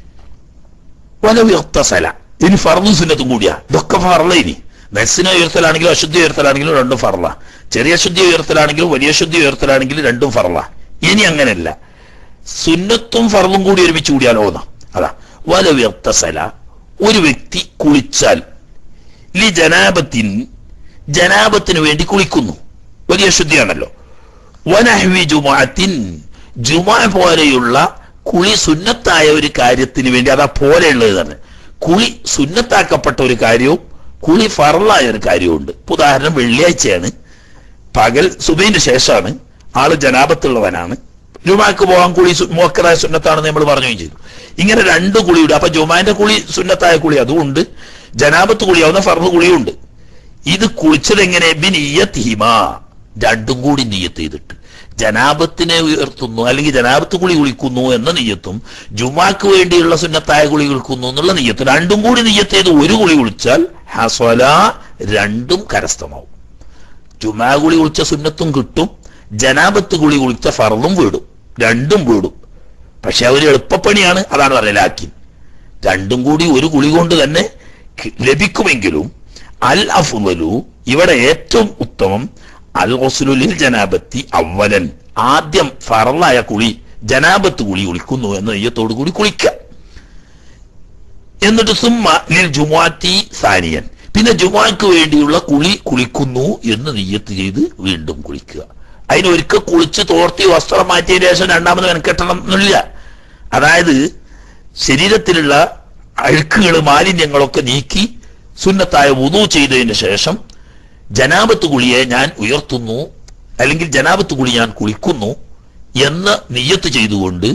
വലവിർത്തസല ഇനി ഫർദും സുന്നത്തും കൂടിയാ ഇതൊക്കെ ഫർള ഇനി നസിനെ ഉയർത്തലാണെങ്കിലും അശുദ്ധി ഉയർത്തലാണെങ്കിലും രണ്ടും ഫർള ചെറിയ ശുദ്ധി ഉയർത്തലാണെങ്കിലും വലിയ ശുദ്ധി ഉയർത്തലാണെങ്കിലും രണ്ടും ഫർള ഇനി അങ്ങനെയല്ല സുന്നത്തും ഫർദും കൂടി ഒരുമിച്ച് കൂടിയാലോ എന്നാ അതാ വല വ്യക്തസല ഒരു വ്യക്തി കുളിച്ചാൽ ലി ജനാപത്തിൻ ജനാപത്തിന് വേണ്ടി കുളിക്കുന്നു വലിയ ശുദ്ധിയാണല്ലോ വനഹ്വി ജുമാത്തിൻ ജുമാ പോലെയുള്ള കുളി സുന്നത്തായ ഒരു കാര്യത്തിന് വേണ്ടി അതാ പോലെയുള്ളത് തന്നെ കുളി സുന്നത്താക്കപ്പെട്ട ഒരു കാര്യവും കുളി ഫറലായ ഒരു കാര്യവും ഉണ്ട് ഇപ്പൊ ഉദാഹരണം വെള്ളിയാഴ്ചയാണ് പകൽ സുബൈന്റെ ശേഷമാണ് ആള് ജനാപത്തുള്ളവനാണ് ജുമാക്ക് പോകാൻ കുളി സു- മോക്കറായ സുന്നത്താണെന്ന് നമ്മൾ പറയുകയും ചെയ്തു ഇങ്ങനെ രണ്ട് കുളിയുണ്ട് അപ്പൊ ജുമാന്റെ കുളി സുന്നത്തായ കുളി അതുമുണ്ട് ജനാപത്ത് കുളിയാവുന്ന ഫർദ് കുളിയുണ്ട് ഇത് കുളിച്ചത് എങ്ങനെ ബിനിയത്തിഹിമ രണ്ടും കൂടി നിയത്ത് ചെയ്തിട്ട് ജനാപത്തിനെ ഉയർത്തുന്നു അല്ലെങ്കിൽ ജനാപത്ത് കുളി കുളിക്കുന്നു എന്ന നിയത്തും ജുമാക്ക് വേണ്ടിയുള്ള സുന്നത്തായ കുളി കുളിക്കുന്നു എന്നുള്ള നിയത്തും രണ്ടും കൂടി നിയത്ത് ചെയ്ത് ഒരു കുളി കുളിച്ചാൽ ഹസ്വല രണ്ടും കരസ്ഥമാവും ജുമാ കുളി കുളിച്ച സുന്നത്തും കിട്ടും ജനാപത്ത് കുളി കുളിച്ച ഫറലും വീടും രണ്ടും വീടും പക്ഷെ അവർ എളുപ്പപ്പണിയാണ് അതാണ് പറയലാക്കി രണ്ടും കൂടി ഒരു കുളി കൊണ്ട് തന്നെ കി- ലഭിക്കുമെങ്കിലും അൽ അഫുലു ഇവിടെ ഏറ്റവും ഉത്തമം അൽ ഒസുലുലിൽ ജനാബത്തി അവലൻ ആദ്യം ഫറലായ കുളി ജനാബത്ത് കുളി കുളിക്കുന്നു എന്ന നെയ്യത്തോടു കൂടി കുളിക്കുക എന്നിട്ട് സുമ്മ ലിൽ ജുമാറ്റി സാനിയൻ പിന്നെ ജുമാക്ക് വേണ്ടിയുള്ള കുളി കുളിക്കുന്നു എന്ന് നിയ്യത്ത് ചെയ്ത് വീണ്ടും കുളിക്കുക അതിന് ഒരിക്കൽ കുളിച്ച് തോർത്തി വസ്ത്രം മാറ്റിയ ശേഷം രണ്ടാമത് മെനക്കെട്ടണം എന്നില്ല അതായത് ശരീരത്തിലുള്ള അഴുക്കുകൾ മാലിന്യങ്ങളൊക്കെ നീക്കി സുന്നത്തായ വുതു ചെയ്തതിന് ശേഷം ജനാപത്ത് കുളിയെ ഞാൻ ഉയർത്തുന്നു അല്ലെങ്കിൽ ജനാപത്ത് കുളി ഞാൻ കുളിക്കുന്നു എന്ന് നിയ്യത്ത് ചെയ്തുകൊണ്ട്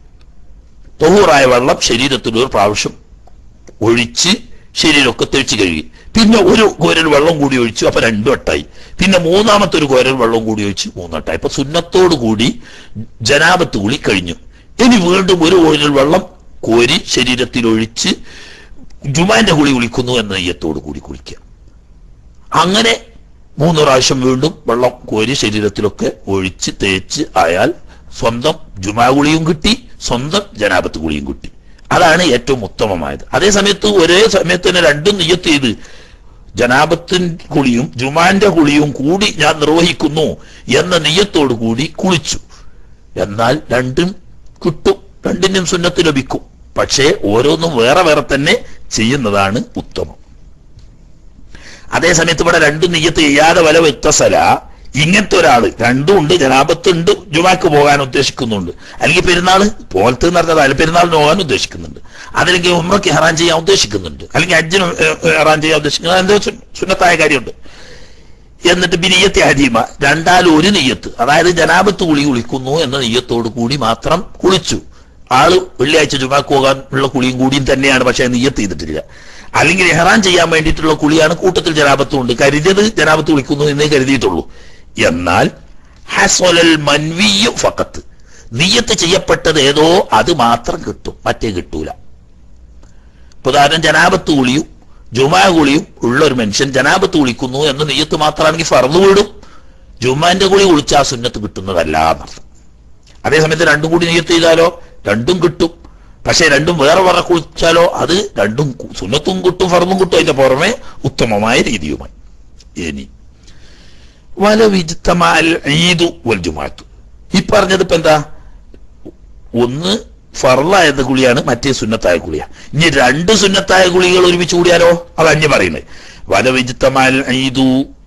തൊഹൂറായ വെള്ളം ശരീരത്തിൽ ഒരു പ്രാവശ്യം ഒഴിച്ച് ശരീരമൊക്കെ തെളിച്ച് കഴുകി പിന്നെ ഒരു കോരൽ വെള്ളം കൂടി ഒഴിച്ചു അപ്പൊ രണ്ടു വട്ടായി പിന്നെ മൂന്നാമത്തെ ഒരു കോരൽ വെള്ളം കൂടി ഒഴിച്ച് മൂന്നട്ടായി അപ്പൊ സുന്നത്തോടു കൂടി ജനാപത്ത് കുളി കഴിഞ്ഞു ഇനി വീണ്ടും ഒരു കോരൽ വെള്ളം കോരി ശരീരത്തിൽ ഒഴിച്ച് ജുമാന്റെ കുളി കുളിക്കുന്നു എന്ന നെയ്യത്തോടു കൂടി കുളിക്കുക അങ്ങനെ മൂന്ന് പ്രാവശ്യം വീണ്ടും വെള്ളം കോരി ശരീരത്തിലൊക്കെ ഒഴിച്ച് തേച്ച് ആയാൽ സ്വന്തം ജുമാ കുളിയും കിട്ടി സ്വന്തം ജനാപത്ത് കുളിയും കിട്ടി അതാണ് ഏറ്റവും ഉത്തമമായത് അതേ സമയത്ത് ഒരേ സമയത്ത് തന്നെ രണ്ടും നിയ്യത്ത് ചെയ്ത് ജനാപത്തിൻ കുളിയും ജുമാന്റെ കുളിയും കൂടി ഞാൻ നിർവഹിക്കുന്നു എന്ന നിയ്യത്തോടു കൂടി കുളിച്ചു എന്നാൽ രണ്ടും കിട്ടും രണ്ടിനും സുന്നത്ത് ലഭിക്കും പക്ഷേ ഓരോന്നും വേറെ വേറെ തന്നെ ചെയ്യുന്നതാണ് ഉത്തമം അതേ സമയത്ത് ഇവിടെ രണ്ടും നെയ്യത്ത് ചെയ്യാതെ വല വ്യക്തസല ഇങ്ങനത്തെ ഒരാള് രണ്ടും ഉണ്ട് ജനാപത്തുണ്ട് ജുമാക്ക് പോകാൻ ഉദ്ദേശിക്കുന്നുണ്ട് അല്ലെങ്കിൽ പെരുന്നാൾ പോലത്തെ എന്ന് പറഞ്ഞത് അല്ല പെരുന്നാളിന് പോകാൻ ഉദ്ദേശിക്കുന്നുണ്ട് അതല്ലെങ്കിൽ ഉമ്രക്ക് ഹെറാൻ ചെയ്യാൻ ഉദ്ദേശിക്കുന്നുണ്ട് അല്ലെങ്കിൽ അജ്ജിന് ഹെറാൻ ചെയ്യാൻ ഉദ്ദേശിക്കുന്നത് എന്തോ സു- സുന്നത്തായ കാര്യമുണ്ട് എന്നിട്ട് ബിനിയത്തെ ഹരീമ രണ്ടാലും ഒരു നെയ്യത്ത് അതായത് ജനാപത്ത് കുളി കുളിക്കുന്നു എന്ന നെയ്യത്തോട് കൂടി മാത്രം കുളിച്ചു ആള് വെള്ളിയാഴ്ച ജുമാക്ക് പോകാൻ ഉള്ള കുളിയും കൂടിയും തന്നെയാണ് പക്ഷെ നെയ്യത്ത് ചെയ്തിട്ടില്ല അല്ലെങ്കിൽ എഹ്റാൻ ചെയ്യാൻ വേണ്ടിയിട്ടുള്ള കുളിയാണ് കൂട്ടത്തിൽ ജനാപത്തും ഉണ്ട് കരുതിയത് ജനാപത്ത് കുളിക്കുന്നു എന്നേ കരുതിയിട്ടുള്ളൂ എന്നാൽ ഹസ്വലൽ മൻവിയു ഫക്കത്ത് നിയ്യത്ത് ചെയ്യപ്പെട്ടത് ഏതോ അത് മാത്രം കിട്ടും മറ്റേ കിട്ടൂല ഇപ്പൊ ഉദാഹരണം ജനാപത്ത് കുളിയും ജുമാ കുളിയും ഉള്ള ഒരു മനുഷ്യൻ ജനാപത്ത് കുളിക്കുന്നു എന്ന് നെയ്യത്ത് മാത്രമാണെങ്കിൽ ഫറന്ന് വീടും ജുമാന്റെ കുളി കുളിച്ച ആ സുന്നത്ത് കിട്ടുന്നതല്ല എന്നർത്ഥം അതേസമയത്ത് രണ്ടും കൂടി നെയ്യത്ത് ചെയ്താലോ രണ്ടും കിട്ടും പക്ഷെ രണ്ടും വേറെ വേറെ കുളിച്ചാലോ അത് രണ്ടും കു- സുന്നത്തും കിട്ടും ഫറന്നും കിട്ടും അതിന്റെ പുറമെ ഉത്തമമായ രീതിയുമായി ഇനി വല വിജിത്തമാൽ ഈദു വൽ ജുമാത്തു ഈ പറഞ്ഞത് ഇപ്പൊ എന്താ ഒന്ന് ഫറലായ കുളിയാണ് മറ്റേ സുന്നത്തായ കുളിയാണ് ഇനി രണ്ട് സുന്നത്തായ കുളികൾ ഒരുമിച്ച് കൂടിയാലോ അത് അഞ്ഞ് പറയുന്നത് വല വിജിത്തമാൽ ഈദു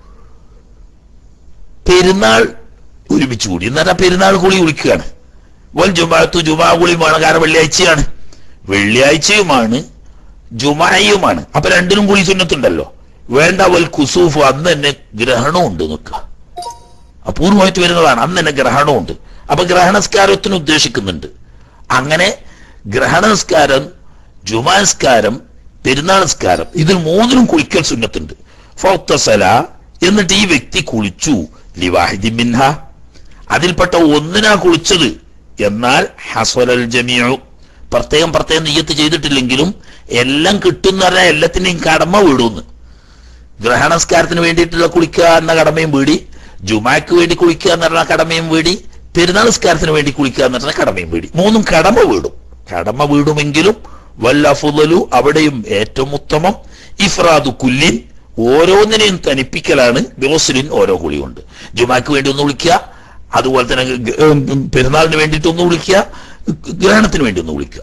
പെരുന്നാൾ ഒരുമിച്ച് കൂടി എന്നാൽ പെരുന്നാൾ കുളി കുളിക്കുകയാണ് വൽ ജുമാത്തു ജുമാ കുളിയുമാണ് കാരണം വെള്ളിയാഴ്ചയാണ് വെള്ളിയാഴ്ചയുമാണ് ജുമായുമാണ് അപ്പൊ രണ്ടിനും കുളി സുന്നത്തുണ്ടല്ലോ വേണ്ട വൽ കുസൂഫ് അന്ന് തന്നെ ഗ്രഹണമുണ്ട് നിൽക്കുക അപൂർവമായിട്ട് വരുന്നതാണ് അന്ന് തന്നെ ഗ്രഹണമുണ്ട് അപ്പൊ ഗ്രഹണസ്കാരത്തിന് ഉദ്ദേശിക്കുന്നുണ്ട് അങ്ങനെ ഗ്രഹണസ്കാരം ജുമാസ്കാരം പെരുന്നാൾസ്കാരം ഇതിൽ മൂന്നിനും കുളിക്കൽ സുന്നത്തുണ്ട് ഫൗത്തസല എന്നിട്ട് ഈ വ്യക്തി കുളിച്ചു ലിവാഹിദി മിൻഹ അതിൽപ്പെട്ട ഒന്നിനാ കുളിച്ചത് എന്നാൽ ഹസ്വലൽ ജമിയു പ്രത്യേകം പ്രത്യേകം നെയ്യത്ത് ചെയ്തിട്ടില്ലെങ്കിലും എല്ലാം കിട്ടുന്ന പറഞ്ഞാൽ എല്ലാത്തിനെയും കടമ വിടുന്നു ഗ്രഹണസ്കാരത്തിന് വേണ്ടിയിട്ടുള്ള കുളിക്കുക എന്ന കടമയും വീടി ജുമാക്ക് വേണ്ടി കുളിക്കുക എന്ന് പറഞ്ഞ കടമയും വീടി പെരുന്നാൾ നിസ്കാരത്തിന് വേണ്ടി കുളിക്കുക എന്ന് പറഞ്ഞ കടമയും വീടി മൂന്നും കടമ വീടും കടമ വീടുമെങ്കിലും വല്ലഫുദലു അവിടെയും ഏറ്റവും ഉത്തമം ഇഫ്രാദു കുല്ലിൻ ഓരോന്നിനെയും തനിപ്പിക്കലാണ് ബിറോസിലിൻ ഓരോ കുളി കൊണ്ട് ജുമാക്ക് വേണ്ടി ഒന്ന് വിളിക്കുക അതുപോലെ തന്നെ ഗ- ഉം, പെരുന്നാളിന് വേണ്ടിയിട്ട് ഒന്ന് വിളിക്കുക ഗ്രഹണത്തിന് വേണ്ടി ഒന്ന് വിളിക്കുക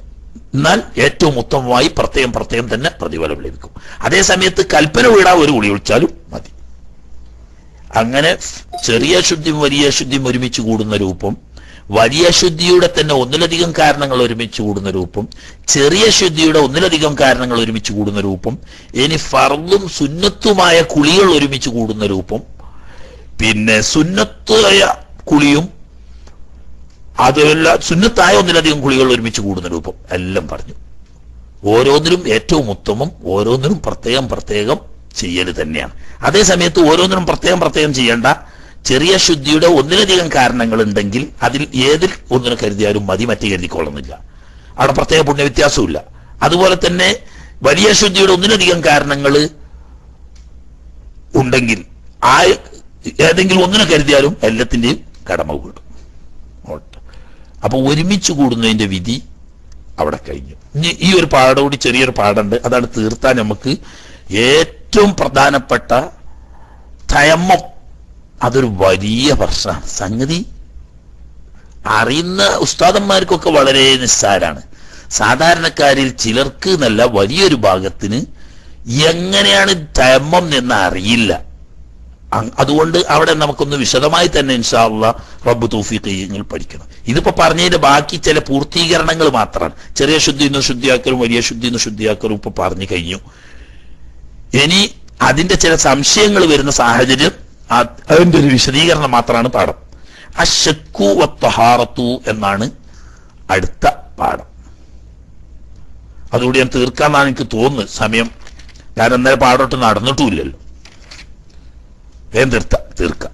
എന്നാൽ ഏറ്റവും ഉത്തമമായി പ്രത്യേകം പ്രത്യേകം തന്നെ പ്രതിഫലം ലഭിക്കും അതേ സമയത്ത് കൽപ്പന വീടാ ഒരു കുളി ഒഴിച്ചാലും മതി അങ്ങനെ ചെറിയ ശുദ്ധിയും വലിയ ശുദ്ധിയും ഒരുമിച്ച് കൂടുന്ന രൂപം വലിയ ശുദ്ധിയുടെ തന്നെ ഒന്നിലധികം കാരണങ്ങൾ ഒരുമിച്ച് കൂടുന്ന രൂപം ചെറിയ ശുദ്ധിയുടെ ഒന്നിലധികം കാരണങ്ങൾ ഒരുമിച്ച് കൂടുന്ന രൂപം ഇനി ഫർദും സുന്നത്തുമായ കുളികൾ ഒരുമിച്ച് കൂടുന്ന രൂപം പിന്നെ സുന്നത്തായ കുളിയും അതല്ല സുന്നത്തായ ഒന്നിലധികം കുളികൾ ഒരുമിച്ച് കൂടുന്ന രൂപം എല്ലാം പറഞ്ഞു ഓരോന്നിനും ഏറ്റവും ഉത്തമം ഓരോന്നിനും പ്രത്യേകം പ്രത്യേകം ചെയ്യൽ തന്നെയാണ് അതേ സമയത്ത് ഓരോന്നിനും പ്രത്യേകം പ്രത്യേകം ചെയ്യേണ്ട ചെറിയ ശുദ്ധിയുടെ ഒന്നിലധികം കാരണങ്ങൾ ഉണ്ടെങ്കിൽ അതിൽ ഏതിൽ ഒന്നിനെ കരുതിയാലും മതി മറ്റേ കരുതിക്കൊള്ളുന്നില്ല അവിടെ പ്രത്യേക പുണ്യ വ്യത്യാസമില്ല അതുപോലെ തന്നെ വലിയ ശുദ്ധിയുടെ ഒന്നിലധികം കാരണങ്ങൾ ഉണ്ടെങ്കിൽ ആ ഏതെങ്കിലും ഒന്നിനെ കരുതിയാലും എല്ലാത്തിന്റെയും കടമ വീടും ഓട്ടെ. അപ്പൊ ഒരുമിച്ച് കൂടുന്നതിന്റെ വിധി അവിടെ കഴിഞ്ഞു ഇനി ഈ ഒരു പാഠം കൂടി ചെറിയൊരു പാഠമുണ്ട് അതാണ് തീർത്താൻ നമുക്ക് ഏറ്റവും പ്രധാനപ്പെട്ട തയമ്മം അതൊരു വലിയ പ്രശ്നമാണ് സംഗതി അറിയുന്ന ഉസ്താദന്മാർക്കൊക്കെ വളരെ നിസ്സാരാണ് സാധാരണക്കാരിൽ ചിലർക്ക് എന്നല്ല വലിയൊരു ഭാഗത്തിന് എങ്ങനെയാണ് തയമ്മം എന്ന് അറിയില്ല അ- അതുകൊണ്ട് അവിടെ നമുക്കൊന്ന് വിശദമായി തന്നെ ഇൻഷാല്ല റബ്ബ് തൗഫീഖ് പഠിക്കണം ഇതിപ്പോ പറഞ്ഞതിന്റെ ബാക്കി ചില പൂർത്തീകരണങ്ങൾ മാത്രമാണ് ചെറിയ ശുദ്ധി നിന്ന് ശുദ്ധിയാക്കലും വലിയ ശുദ്ധി നിന്ന് ശുദ്ധിയാക്കലും ഇപ്പൊ പറഞ്ഞു കഴിഞ്ഞു ഇനി അതിന്റെ ചില സംശയങ്ങൾ വരുന്ന സാഹചര്യം ആ- അതിന്റെ ഒരു വിശദീകരണം മാത്രമാണ് പാഠം അഷക്കു വത്തഹാറത്തു എന്നാണ് അടുത്ത പാഠം അതുകൂടി ഞാൻ തീർക്കാന്നാണ് എനിക്ക് തോന്നുന്നത് സമയം കാരണം ഇന്നലെ പാടോട്ട് നടന്നിട്ടുമില്ലല്ലോ വേഗം തീർത്ത തീർക്കാം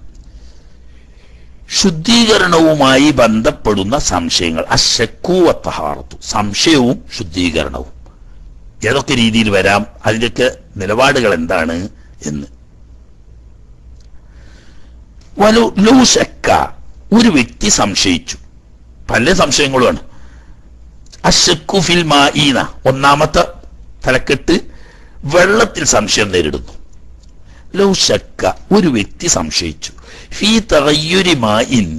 ശുദ്ധീകരണവുമായി ബന്ധപ്പെടുന്ന സംശയങ്ങൾ അശക്കു വത്തഹാറത്തു സംശയവും ശുദ്ധീകരണവും ഏതൊക്കെ രീതിയിൽ വരാം അതിന്റെയൊക്കെ നിലപാടുകൾ എന്താണ് എന്ന് വലു ലൂശക്ക ഒരു വ്യക്തി സംശയിച്ചു പല സംശയങ്ങളുമാണ് അശക്കു ഫിൽ മാഈന ഒന്നാമത്തെ തലക്കെട്ട് വെള്ളത്തിൽ സംശയം നേരിടുന്നു ലൗ ശക്ക ഒരു വ്യക്തി സംശയിച്ചു ഫീ തറയ്യുരി മായിൻ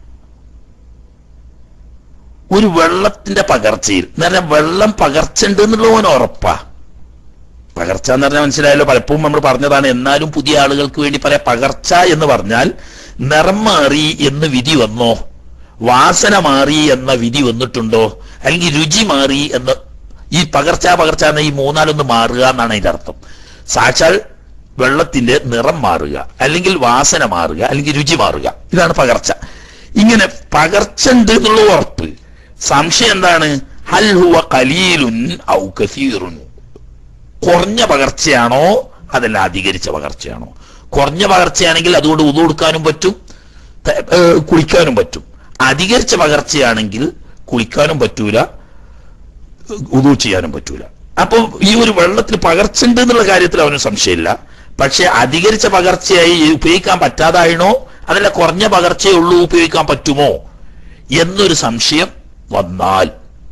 ഒരു വെള്ളത്തിന്റെ പകർച്ചയിൽ എന്ന് പറഞ്ഞാൽ വെള്ളം പകർച്ചുണ്ട് എന്നുള്ളവൻ ഉറപ്പാ പകർച്ച എന്ന് പറഞ്ഞാൽ മനസ്സിലായല്ലോ പലപ്പോഴും നമ്മൾ പറഞ്ഞതാണ് എന്നാലും പുതിയ ആളുകൾക്ക് വേണ്ടി പറയാം പകർച്ച എന്ന് പറഞ്ഞാൽ നിറം മാറി എന്ന് വിധി വന്നോ വാസന മാറി എന്ന വിധി വന്നിട്ടുണ്ടോ അല്ലെങ്കിൽ രുചി മാറി എന്ന് ഈ പകർച്ച പകർച്ച എന്ന ഈ മൂന്നാലൊന്ന് മാറുക എന്നാണ് അതിന്റെ അർത്ഥം സാക്ഷാൽ വെള്ളത്തിന്റെ നിറം മാറുക അല്ലെങ്കിൽ വാസന മാറുക അല്ലെങ്കിൽ രുചി മാറുക ഇതാണ് പകർച്ച ഇങ്ങനെ പകർച്ച ഉണ്ട് എന്നുള്ള ഉറപ്പ് സംശയം എന്താണ് ഹൽ ഹുവ കലീലുൻ ഔ കസീറുൻ കുറഞ്ഞ പകർച്ചയാണോ അതല്ല അധികരിച്ച പകർച്ചയാണോ കുറഞ്ഞ പകർച്ചയാണെങ്കിൽ അതുകൊണ്ട് ഉതു കൊടുക്കാനും പറ്റും ത- ഏ, കുളിക്കാനും പറ്റും അധികരിച്ച പകർച്ചയാണെങ്കിൽ കുളിക്കാനും പറ്റൂല ഉതു ചെയ്യാനും പറ്റൂല അപ്പൊ ഈ ഒരു വെള്ളത്തിൽ പകർച്ചുണ്ട് എന്നുള്ള കാര്യത്തിൽ അവന് സംശയമില്ല പക്ഷെ അധികരിച്ച പകർച്ചയായി ഉപയോഗിക്കാൻ പറ്റാതായിണോ അതല്ല കുറഞ്ഞ പകർച്ചയേ ഉള്ളൂ ഉപയോഗിക്കാൻ പറ്റുമോ എന്നൊരു സംശയം വന്നാൽ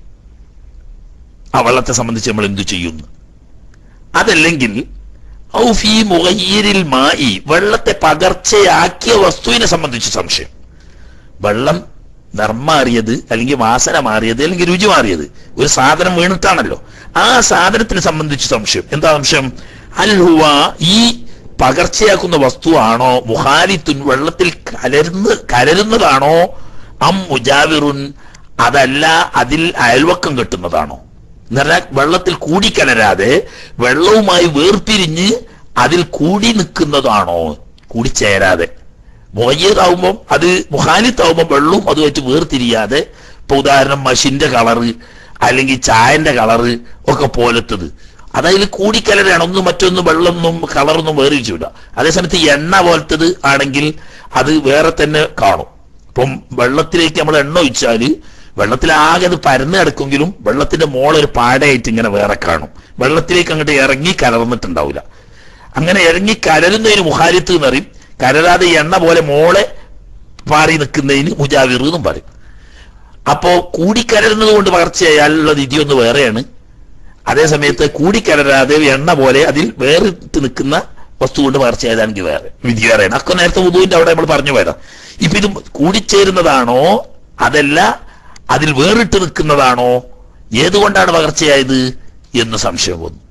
ആ വെള്ളത്തെ സംബന്ധിച്ച് നമ്മൾ എന്തു ചെയ്യുന്നു അതല്ലെങ്കിൽ ഔ ഫീ മുഗയ്യിരിൽ മായി വെള്ളത്തെ പകർച്ചയാക്കിയ വസ്തുവിനെ സംബന്ധിച്ച് സംശയം വെള്ളം നിറം മാറിയത് അല്ലെങ്കിൽ വാസന മാറിയത് അല്ലെങ്കിൽ രുചി മാറിയത് ഒരു സാധനം വീണിട്ടാണല്ലോ ആ സാധനത്തിനെ സംബന്ധിച്ച് സംശയം എന്താ സംശയം അൽ ഹുവ ഈ പകർച്ചയാക്കുന്ന വസ്തുവാണോ മുഹാലിത്തുൻ വെള്ളത്തിൽ കലരുന്ന കലരുന്നതാണോ അം മുജാവിറുൻ അതല്ല അതിൽ അയൽവക്കം കെട്ടുന്നതാണോ എന്ന് പറഞ്ഞാൽ വെള്ളത്തിൽ കൂടിക്കലരാതെ വെള്ളവുമായി വേർപിരിഞ്ഞ് അതിൽ കൂടി നിൽക്കുന്നതാണോ കൂടിച്ചേരാതെ മുഹയ്യതാവുമ്പം അത് മുഹാലിത്താവുമ്പം വെള്ളവും അതുമായിട്ട് വേർതിരിയാതെ ഇപ്പൊ ഉദാഹരണം മഷിന്റെ കളറ് അല്ലെങ്കിൽ ചായന്റെ കളറ് ഒക്കെ പോലത്തത് അതായത് കൂടിക്കലരാണ് ഒന്ന് മറ്റൊന്ന് വെള്ളമൊന്നും കളറൊന്നും വേറിച്ചില്ല അതേസമയത്ത് എണ്ണ പോലത്തത് ആണെങ്കിൽ അത് വേറെ തന്നെ കാണും ഇപ്പം വെള്ളത്തിലേക്ക് നമ്മൾ എണ്ണ ഒഴിച്ചാല് വെള്ളത്തിൽ ആകെ അത് പരന്ന് കിടക്കുമെങ്കിലും വെള്ളത്തിന്റെ മോളൊരു പാടയായിട്ട് ഇങ്ങനെ വേറെ കാണും വെള്ളത്തിലേക്ക് അങ്ങോട്ട് ഇറങ്ങി കലർന്നിട്ടുണ്ടാവില്ല അങ്ങനെ ഇറങ്ങി കലരുന്നതിന് മുഹാരിത്ത് എന്ന് പറയും കലരാതെ എണ്ണ പോലെ മോളെ പാറി നിൽക്കുന്നതിന് മുജാവിർ എന്നും പറയും അപ്പോ കൂടിക്കലരുന്നത് കൊണ്ട് പകർച്ചയായാലുള്ള വിധി ഒന്ന് വേറെയാണ് അതേ സമയത്ത് കൂടിക്കലരാതെ എണ്ണ പോലെ അതിൽ വേറിട്ട് നിൽക്കുന്ന വസ്തു കൊണ്ട് പകർച്ചയായതാണെങ്കിൽ വേറെ വിധി വേറെയാണ് അപ്പൊ നേരത്തെ ഉദുവിന്റെ അവിടെ നമ്മൾ പറഞ്ഞു പോയതാ ഇപ്പൊ ഇത് കൂടിച്ചേരുന്നതാണോ അതല്ല അതിൽ വേറിട്ട് നിൽക്കുന്നതാണോ ഏതുകൊണ്ടാണ് പകർച്ചയായത് എന്ന് സംശയം വന്നു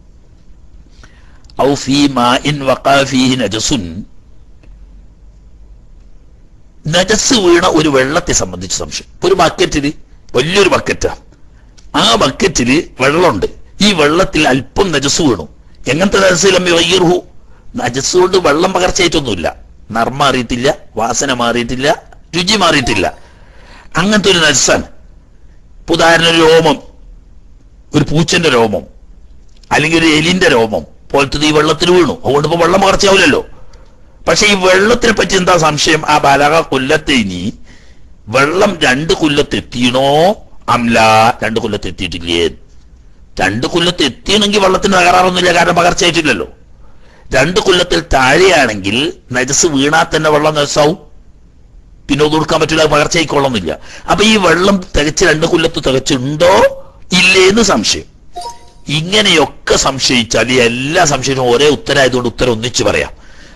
ഔ ഫീ മാഇൻ വഖാ ഫീഹി നജസുൻ നജസ് വീണ ഒരു വെള്ളത്തെ സംബന്ധിച്ച് സംശയം ഒരു ബക്കറ്റില് വലിയൊരു ബക്കറ്റാ ആ ബക്കറ്റില് വെള്ളമുണ്ട് ഈ വെള്ളത്തിൽ അല്പം നജസ് വീണു എങ്ങനത്തെ നജസിലം വയ്യർഹു നജസ് കൊണ്ട് വെള്ളം പകർച്ചയായിട്ടൊന്നുമില്ല നർമ്മ മാറിയിട്ടില്ല വാസന മാറിയിട്ടില്ല രുചി മാറിയിട്ടില്ല അങ്ങനത്തെ ഒരു നജസാണ് ഇപ്പൊ ഉദാഹരണം ഒരു രോമം ഒരു പൂച്ചന്റെ രോമം അല്ലെങ്കിൽ ഒരു എലിന്റെ രോമം പോലത്തത് ഈ വെള്ളത്തിൽ വീണു അതുകൊണ്ട് ഇപ്പൊ വെള്ളം പകർച്ചയാവില്ലല്ലോ പക്ഷെ ഈ വെള്ളത്തിനെ പറ്റി എന്താ സംശയം ആ ബാലക കൊല്ലത്തെ ഇനി വെള്ളം രണ്ട് കൊല്ലത്ത് എത്തിയണോ അംല രണ്ട് കൊല്ലത്ത് എത്തിയിട്ടില്ലേ രണ്ട് കൊല്ലത്ത് എത്തിയണമെങ്കിൽ വെള്ളത്തിന് തകരാറൊന്നുമില്ല കാരണം പകർച്ചയായിട്ടില്ലല്ലോ രണ്ട് കൊല്ലത്തിൽ താഴെയാണെങ്കിൽ നജസ് വീണാൽ തന്നെ വെള്ളം നജസാവും പിന്നെ ഒന്നും കൊടുക്കാൻ പറ്റില്ല അത് പകർച്ചയായിക്കൊള്ളുന്നില്ല അപ്പൊ ഈ വെള്ളം തികച്ച് രണ്ട് കൊല്ലത്ത് തികച്ചുണ്ടോ ഇല്ലേന്ന് സംശയം ഇങ്ങനെയൊക്കെ സംശയിച്ചാൽ ഈ എല്ലാ സംശയവും ഒരേ ഉത്തരമായതുകൊണ്ട് ഉത്തരം ഒന്നിച്ചു പറയാം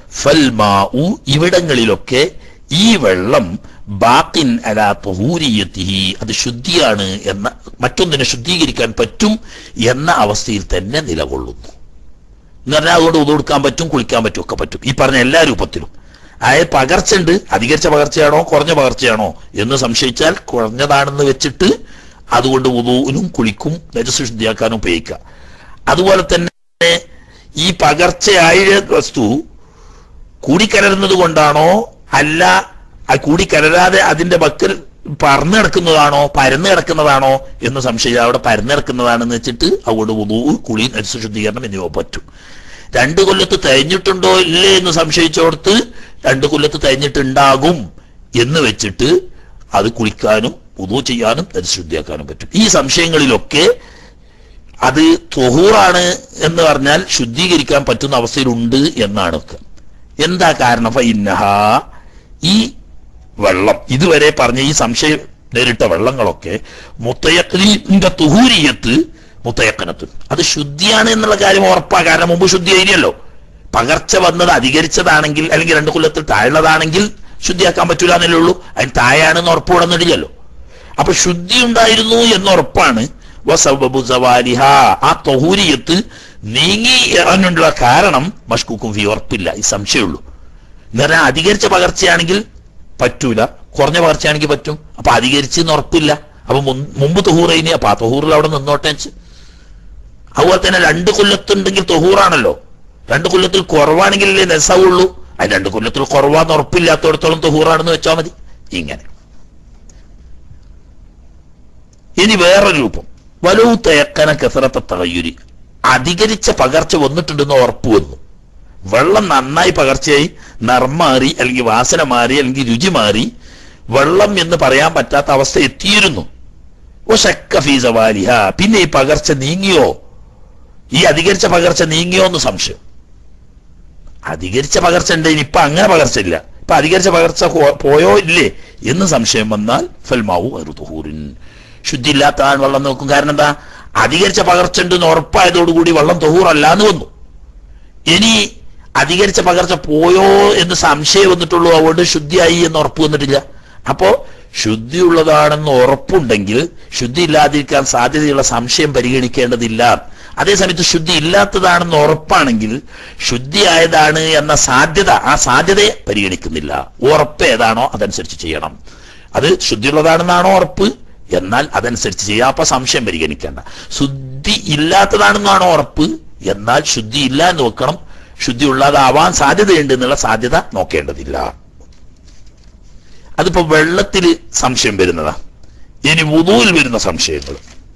ഫൽമാഉ ഇവിടങ്ങളിലൊക്കെ ഈ വെള്ളം ബാക്കിൻ അലാ തഹൂരിയത്തിഹി അത് ശുദ്ധിയാണ് എന്ന മറ്റൊന്നിനെ ശുദ്ധീകരിക്കാൻ പറ്റും എന്ന അവസ്ഥയിൽ തന്നെ നിലകൊള്ളുന്നു എന്ന് പറഞ്ഞാൽ അതുകൊണ്ട് ഉതൊടുക്കാൻ പറ്റും കുളിക്കാൻ പറ്റും ഒക്കെ പറ്റും ഈ പറഞ്ഞ എല്ലാ രൂപത്തിലും അതായത് പകർച്ചയുണ്ട് അധികരിച്ച പകർച്ചയാണോ കുറഞ്ഞ പകർച്ചയാണോ എന്ന് സംശയിച്ചാൽ കുറഞ്ഞതാണെന്ന് വെച്ചിട്ട് അതുകൊണ്ട് ഉദൂനും കുളിക്കും രജസ് ശുദ്ധിയാക്കാനും ഉപയോഗിക്കുക അതുപോലെ തന്നെ ഈ പകർച്ചയായ വസ്തു കൂടിക്കലരുന്നത് കൊണ്ടാണോ അല്ല ആ കൂടിക്കലരാതെ അതിന്റെ ബക്കൽ പറന്നു കിടക്കുന്നതാണോ പരന്നു കിടക്കുന്നതാണോ എന്ന് സംശയം അവിടെ പരന്നു കിടക്കുന്നതാണെന്ന് വെച്ചിട്ട് അതുകൊണ്ട് ഉദൂ കുളി നജസ് ശുദ്ധീകരണം എന്നിവ പറ്റും രണ്ട് കൊല്ലത്ത് തയ്ഞ്ഞിട്ടുണ്ടോ ഇല്ലേ എന്ന് സംശയിച്ചോടത്ത് രണ്ട് കൊല്ലത്ത് തയ്ഞ്ഞിട്ടുണ്ടാകും എന്ന് വെച്ചിട്ട് അത് കുളിക്കാനും ഉദു ചെയ്യാനും നജസ് ശുദ്ധിയാക്കാനും പറ്റും ഈ സംശയങ്ങളിലൊക്കെ അത് തൊഹൂറാണ് എന്ന് പറഞ്ഞാൽ ശുദ്ധീകരിക്കാൻ പറ്റുന്ന അവസ്ഥയിലുണ്ട് എന്നാണ് ഒക്കെ എന്താ കാരണം ഫൈനഹ ഈ വെള്ളം ഇതുവരെ പറഞ്ഞ ഈ സംശയം നേരിട്ട വെള്ളങ്ങളൊക്കെ മുത്തയക്കിന്റെ തുഹൂരിയത്ത് മുത്തയക്കനത്ത് അത് ശുദ്ധിയാണ് എന്നുള്ള കാര്യം ഉറപ്പാ കാരണം മുമ്പ് ശുദ്ധിയായിരുന്നല്ലോ പകർച്ച വന്നത് അധികരിച്ചതാണെങ്കിൽ അല്ലെങ്കിൽ രണ്ട് കൊല്ലത്തിൽ താഴുള്ളതാണെങ്കിൽ ശുദ്ധിയാക്കാൻ പറ്റൂല എന്നല്ലേ ഉള്ളൂ അതിന് താഴെയാണെന്ന് ഉറപ്പ് കൊടുന്നിട്ടില്ലല്ലോ അപ്പൊ ശുദ്ധി ഉണ്ടായിരുന്നു എന്ന് ഉറപ്പാണ് വസബബു സവാലിഹ ആ തൊഹൂരിയത്ത് നീങ്ങി ഇറങ്ങുള്ള കാരണം മഷ്കൂക്കും ഫി ഉറപ്പില്ല ഈ സംശയമുള്ളൂ എന്ന് പറഞ്ഞാൽ അധികരിച്ച പകർച്ചയാണെങ്കിൽ പറ്റൂല കുറഞ്ഞ പകർച്ചയാണെങ്കിൽ പറ്റും അപ്പൊ അധികരിച്ചെന്ന് ഉറപ്പില്ല അപ്പൊ മുൻ- മുമ്പ് തൊഹൂറൈനി അപ്പൊ ആ തൊഹൂറിൽ അവിടെ നിന്നോട്ടെ വെച്ച്. അതുപോലെ തന്നെ രണ്ട് കൊല്ലത്തുണ്ടെങ്കിൽ തൊഹൂറാണല്ലോ രണ്ട് കൊല്ലത്തിൽ കുറവാണെങ്കിലല്ലേ നെസാവുള്ളൂ അത് രണ്ട് കൊല്ലത്തിൽ കുറവാന്ന് ഉറപ്പില്ലാത്തടത്തോളം തൊഹൂറാണെന്ന് വെച്ചാൽ മതി ഇങ്ങനെ ഇനി വേറെ രൂപം വലു തയക്കന കസറത്ത തകയുരി അധികരിച്ച പകർച്ച വന്നിട്ടുണ്ടെന്ന് ഉറപ്പ് വന്നു വെള്ളം നന്നായി പകർച്ചയായി നിറം മാറി അല്ലെങ്കിൽ വാസന മാറി അല്ലെങ്കിൽ രുചി മാറി വെള്ളം എന്ന് പറയാൻ പറ്റാത്ത അവസ്ഥ എത്തിയിരുന്നു ഓ ശക്ക ഫീ സവാലിഹ പിന്നെ ഈ പകർച്ച നീങ്ങിയോ ഈ അധികരിച്ച പകർച്ച നീങ്ങിയോ എന്ന് സംശയം അധികരിച്ച പകർച്ച ഉണ്ട് ഇനി ഇപ്പൊ അങ്ങനെ പകർച്ച ഇല്ല ഇപ്പൊ അധികരിച്ച പകർച്ച പോ- പോയോ ഇല്ലേ എന്ന് സംശയം വന്നാൽ ഫൽമാവു അറുതുഹൂറിൻ ശുദ്ധി ഇല്ലാത്ത ആൾ വെള്ളം നോക്കും കാരണം എന്താ അധികരിച്ച പകർച്ച ഉണ്ടെന്ന് ഉറപ്പായതോടുകൂടി വെള്ളം തൊഹൂറല്ല എന്ന് വന്നു ഇനി അധികരിച്ച പകർച്ച പോയോ എന്ന് സംശയം വന്നിട്ടുള്ളൂ അതുകൊണ്ട് ശുദ്ധിയായി എന്ന് ഉറപ്പ് വന്നിട്ടില്ല അപ്പോ ശുദ്ധിയുള്ളതാണെന്ന് ഉറപ്പുണ്ടെങ്കിൽ ശുദ്ധി ഇല്ലാതിരിക്കാൻ സാധ്യതയുള്ള സംശയം പരിഗണിക്കേണ്ടതില്ല അതേസമയത്ത് ശുദ്ധി ഇല്ലാത്തതാണെന്ന് ഉറപ്പാണെങ്കിൽ ശുദ്ധിയായതാണ് എന്ന സാധ്യത ആ സാധ്യതയെ പരിഗണിക്കുന്നില്ല ഉറപ്പ് ഏതാണോ അതനുസരിച്ച് ചെയ്യണം അത് ശുദ്ധിയുള്ളതാണെന്നാണോ ഉറപ്പ് എന്നാൽ അതനുസരിച്ച് ചെയ്യാം അപ്പൊ സംശയം പരിഗണിക്കേണ്ട ശുദ്ധി ഇല്ലാത്തതാണെന്നാണോ ഉറപ്പ് എന്നാൽ ശുദ്ധി ഇല്ല എന്ന് വെക്കണം ശുദ്ധി ഉള്ളതാവാൻ സാധ്യതയുണ്ട് എന്നുള്ള സാധ്യത നോക്കേണ്ടതില്ല അതിപ്പോ വെള്ളത്തിൽ സംശയം വരുന്നതാ ഇനി വുതുവിൽ വരുന്ന സംശയങ്ങൾ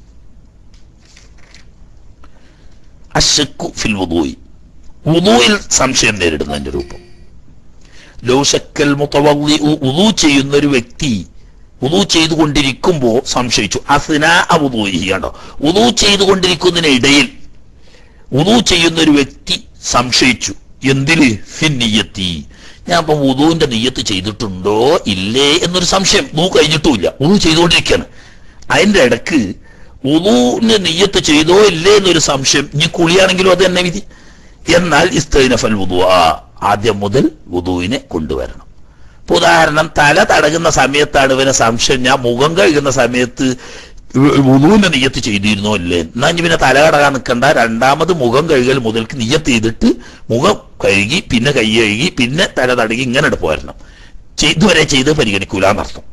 അശക്കു ഫിൽ വുദൂയി വുദൂയിൽ സംശയം നേരിടുന്നതിന്റെ രൂപം ലോശക്കൽ മുത്തവല്ലി ഉദു ചെയ്യുന്ന ഒരു വ്യക്തി ഉദു ചെയ്തുകൊണ്ടിരിക്കുമ്പോ സംശയിച്ചു അസ്ന ഉദൂയി കണ്ടോ ഉദു ചെയ്തുകൊണ്ടിരിക്കുന്നതിനിടയിൽ ഉദു ചെയ്യുന്ന ഒരു വ്യക്തി സംശയിച്ചു എന്തിന് ഫിന്നിയത്തി ഞാൻ ഇപ്പം ഉദുവിന്റെ നെയ്യത്ത് ചെയ്തിട്ടുണ്ടോ ഇല്ലേ എന്നൊരു സംശയം ഉദു കഴിഞ്ഞിട്ടുമില്ല ഉദു ചെയ്തുകൊണ്ടിരിക്കുകയാണ് അതിന്റെ ഇടക്ക് ഉദുവിന്റെ നെയ്യത്ത് ചെയ്തോ ഇല്ലേ എന്നൊരു സംശയം ഇനി കുളിയാണെങ്കിലും അത് തന്നെ വിധി എന്നാൽ ഇസ്തൈനഫൽ വുദു ആദ്യം മുതൽ വുദുവിനെ കൊണ്ടുവരണം ഇപ്പൊ ഉദാഹരണം തല തടകുന്ന സമയത്താണ് ഇവന് സംശയം ഞാൻ മുഖം കഴുകുന്ന സമയത്ത് വുളുവിന്റെ നിയ്യത്ത് ചെയ്തിരുന്നോ അല്ലേ എന്നാ ഇനി പിന്നെ തല കടകാൻ നിൽക്കണ്ട രണ്ടാമത് മുഖം കഴുകൽ മുതൽക്ക് നിയ്യത്ത് ചെയ്തിട്ട് മുഖം കഴുകി പിന്നെ കൈ കഴുകി പിന്നെ തല തടകി ഇങ്ങനെ പോരണം ഇതുവരെ ചെയ്ത് പരിഗണിക്കൂല എന്നർത്ഥം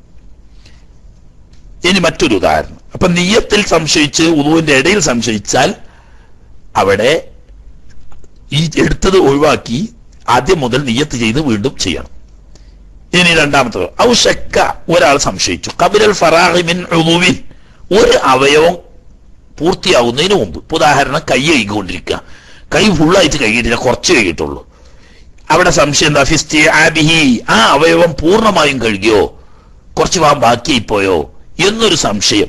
ഇനി മറ്റൊരു ഉദാഹരണം അപ്പൊ നിയ്യത്തിൽ സംശയിച്ച് ഉളുവിന്റെ ഇടയിൽ സംശയിച്ചാൽ അവിടെ ഈ എടുത്തത് ഒഴിവാക്കി ആദ്യം മുതൽ നിയ്യത്ത് ചെയ്ത് വീണ്ടും ചെയ്യണം ഇനി രണ്ടാമത്തെ ഔ ഷക്ക ഒരാൾ സംശയിച്ചു കബിരൽ ഫറാഹിമിൻ ഉളുവിൻ ഒരു അവയവം പൂർത്തിയാകുന്നതിന് മുമ്പ് ഇപ്പൊ ഉദാഹരണം കൈ കഴുകിക്കൊണ്ടിരിക്കുക കൈ ഫുള്ളായിട്ട് കഴുകിയിട്ടില്ല കുറച്ച് കഴുകിയിട്ടുള്ളൂ അവിടെ സംശയം എന്താ ഫിസ്റ്റി ആബിഹി ആ അവയവം പൂർണ്ണമായും കഴുകിയോ കുറച്ച് ഭാഗം ബാക്കിയായി പോയോ എന്നൊരു സംശയം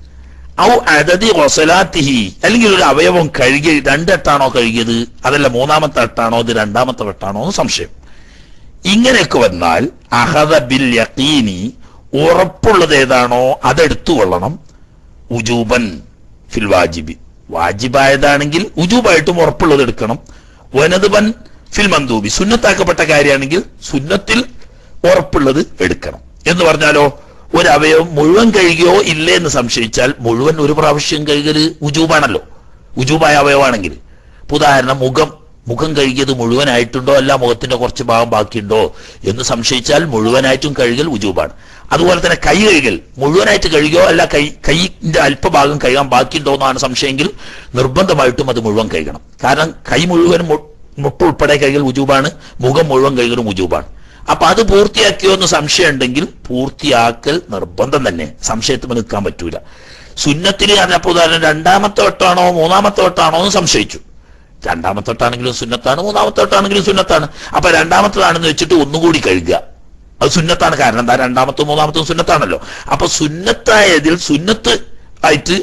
ഔ അതതി റൊസലാത്തിഹി അല്ലെങ്കിൽ ഒരു അവയവം കഴുകി രണ്ടെട്ടാണോ കഴുകിയത് അതല്ല മൂന്നാമത്തെ എട്ടാണോ ഇത് രണ്ടാമത്തെ വെട്ടാണോ എന്ന് സംശയം ഇങ്ങനെയൊക്കെ വന്നാൽ അഹദ ബിൽ യഖീനി ഉറപ്പുള്ളത് ഏതാണോ അതെടുത്തു കൊള്ളണം ഉജൂബൻ ഫിൽ വാജിബി വാജിബായതാണെങ്കിൽ ഉജൂബായിട്ടും ഉറപ്പുള്ളത് എടുക്കണം വനതുബൻ ഫിൽ മന്ദൂബി സുന്നത്താക്കപ്പെട്ട കാര്യമാണെങ്കിൽ സുന്നത്തിൽ ഉറപ്പുള്ളത് എടുക്കണം എന്ന് പറഞ്ഞാലോ ഒരു അവയവം മുഴുവൻ കഴുകിയോ ഇല്ലേ എന്ന് സംശയിച്ചാൽ മുഴുവൻ ഒരു പ്രാവശ്യം കഴുകല് ഉജൂബാണല്ലോ ഉജൂബായ അവയവാണെങ്കിൽ ഇപ്പൊ ഉദാഹരണം മുഖം മുഖം കഴുകിയത് മുഴുവനായിട്ടുണ്ടോ അല്ല മുഖത്തിന്റെ കുറച്ച് ഭാഗം ബാക്കിയുണ്ടോ എന്ന് സംശയിച്ചാൽ മുഴുവനായിട്ടും കഴുകൽ ഉജൂബാണ് അതുപോലെ തന്നെ കൈ കഴുകൽ മുഴുവനായിട്ട് കഴുകിയോ അല്ല കൈ കൈന്റെ അല്പഭാഗം കഴുകാൻ ബാക്കിയുണ്ടോ എന്നാണ് സംശയമെങ്കിൽ നിർബന്ധമായിട്ടും അത് മുഴുവൻ കഴുകണം കാരണം കൈ മുഴുവൻ മു- മുട്ടുൾപ്പെടെ കഴുകൽ ഉജൂബാണ് മുഖം മുഴുവൻ കഴുകലും ഉജൂബാണ് അപ്പൊ അത് പൂർത്തിയാക്കിയോ എന്ന് സംശയം ഉണ്ടെങ്കിൽ പൂർത്തിയാക്കൽ നിർബന്ധം തന്നെ സംശയത്തിന് നിൽക്കാൻ പറ്റൂല സുന്നത്തിൽ അതിനപ്പോ ഉദാഹരണം രണ്ടാമത്തെ വട്ടാണോ മൂന്നാമത്തെ വട്ടാണോ എന്ന് സംശയിച്ചു രണ്ടാമത്തെ വട്ടാണെങ്കിലും സുന്നത്താണ് മൂന്നാമത്തെ വട്ടാണെങ്കിലും സുന്നത്താണ് അപ്പൊ രണ്ടാമത്തതാണെന്ന് വെച്ചിട്ട് ഒന്നുകൂടി കഴുകുക അത് സുന്നത്താണ് കാരണം എന്താ രണ്ടാമത്തും മൂന്നാമത്തും സുന്നത്താണല്ലോ അപ്പൊ സുന്നത്തായതിൽ സുന്നത്ത് ആയിട്ട്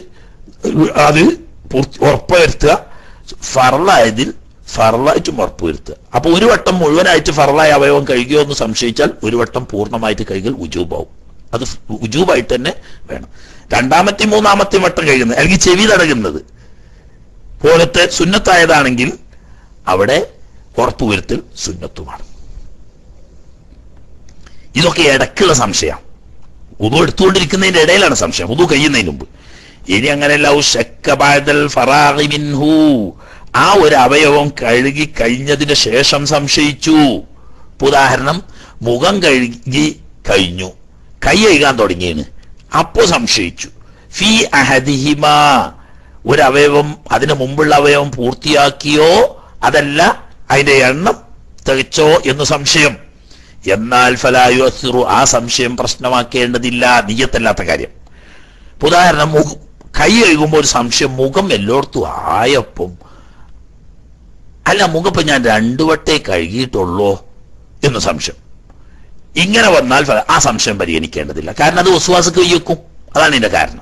അത് പൂർത്തി- ഉറപ്പുവരുത്തുക ഫറലായതിൽ ഫറലായിട്ടും ഉറപ്പുവരുത്തുക അപ്പൊ ഒരു വട്ടം മുഴുവനായിട്ട് ഫറലായ അവയവം കഴുകിയോ എന്ന് സംശയിച്ചാൽ ഒരു വട്ടം പൂർണ്ണമായിട്ട് കഴുകൽ ഉജൂബാവും അത് ഉജൂബായിട്ട് തന്നെ വേണം രണ്ടാമത്തെയും മൂന്നാമത്തെയും വട്ടം കഴുകുന്നത് അല്ലെങ്കിൽ ചെവി തടകുന്നത് പോലത്തെ സുന്നത്തായതാണെങ്കിൽ അവിടെ ഉറപ്പുവരുത്തൽ സുന്നത്തുമാണ് ഇതൊക്കെ ഇടയ്ക്കുള്ള സംശയം ഉതു എടുത്തുകൊണ്ടിരിക്കുന്നതിന്റെ ഇടയിലാണ് സംശയം ഉതു കഴിയുന്നതിന് മുമ്പ് ഇനി അങ്ങനെയല്ല ഔ ശക്ക ബഅദൽ ഫറാഗി മിൻഹു ആ ഒരു അവയവം കഴുകി കഴിഞ്ഞതിന് ശേഷം സംശയിച്ചു ഇപ്പൊ ഉദാഹരണം മുഖം കഴുകി കഴിഞ്ഞു കൈ കഴുകാൻ തുടങ്ങിയാണ് അപ്പോ സംശയിച്ചു ഫി അഹദിഹിമ ഒരു അവയവം അതിനു മുമ്പുള്ള അവയവം പൂർത്തിയാക്കിയോ അതല്ല അതിന്റെ എണ്ണം തികച്ചോ എന്ന് സംശയം എന്നാൽ ഫലായുസിറു ആ സംശയം പ്രശ്നമാക്കേണ്ടതില്ല നീയത്തല്ലാത്ത കാര്യം ഇപ്പൊ ഉദാഹരണം മുഖം കൈ കഴുകുമ്പോൾ ഒരു സംശയം മുഖം എല്ലായിടത്തും ആയപ്പം അല്ല മുഖം ഇപ്പൊ ഞാൻ രണ്ടു വട്ടേ കഴുകിയിട്ടുള്ളോ എന്ന് സംശയം ഇങ്ങനെ വന്നാൽ ഫല- ആ സംശയം പരിഗണിക്കേണ്ടതില്ല കാരണം അത് വസുവാസക്ക് വയ്യക്കും അതാണ് ഇതിന്റെ കാരണം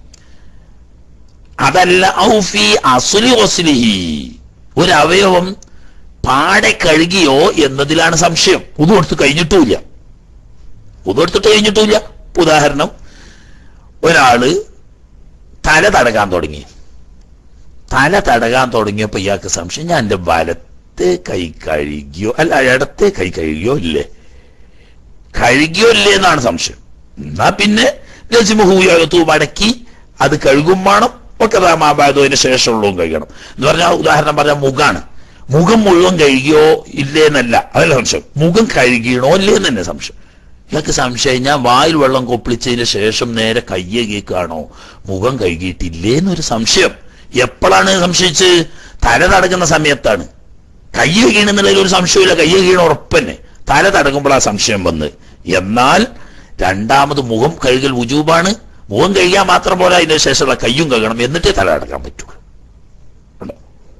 അതല്ല ഔഫി അസുലി വസുലിഹി ഒരു അവയവം പാടെ കഴുകിയോ എന്നതിലാണ് സംശയം ഉതു എടുത്ത് കഴിഞ്ഞിട്ടുമില്ല ഉതു എടുത്തിട്ട് കഴിഞ്ഞിട്ടുമില്ല ഇപ്പൊ ഉദാഹരണം ഒരാള് തല തടകാൻ തുടങ്ങി തല തടകാൻ തുടങ്ങിയപ്പോ ഇയാൾക്ക് സംശയം ഞാൻ എന്റെ വലത്തെ കൈ കഴുകിയോ അല്ല ഇടത്തെ കൈ കഴുകിയോ ഇല്ലേ കഴുകിയോ ഇല്ലേ എന്നാണ് സംശയം എന്നാ പിന്നെ ലസിമുഹൂയകത്തു മടക്കി അത് കഴുകും വേണം ഒക്കെ രാമാബാദോന് ശേഷമുള്ളതും കഴുകണം എന്ന് പറഞ്ഞാൽ ഉദാഹരണം പറഞ്ഞാൽ മുഖാണ് മുഖം മുഴുവൻ കഴുകിയോ ഇല്ലേ എന്നല്ല അതല്ല സംശയം മുഖം കഴുകിയണോ ഇല്ലേ എന്ന് തന്നെ സംശയം ഇയാൾക്ക് സംശയം ഞാൻ വായിൽ വെള്ളം കൊപ്പിളിച്ചതിന് ശേഷം നേരെ കയ്യെ കേൾക്കുകയാണോ മുഖം കഴുകിയിട്ടില്ലേ എന്നൊരു സംശയം എപ്പോഴാണ് സംശയിച്ച് തല തടകുന്ന സമയത്താണ് കൈ കീണെന്നുള്ളതിൽ ഒരു സംശയമില്ല കൈ കീണ ഉറപ്പന്നെ തല തടകുമ്പോൾ ആ സംശയം വന്ന് എന്നാൽ രണ്ടാമത് മുഖം കഴുകൽ വുജൂബാണ് മുഖം കഴുകാൻ മാത്രം പോലെ അതിന് ശേഷമുള്ള കയ്യും കഴുകണം എന്നിട്ടേ തല അടക്കാൻ പറ്റുള്ളൂ കണ്ടോ?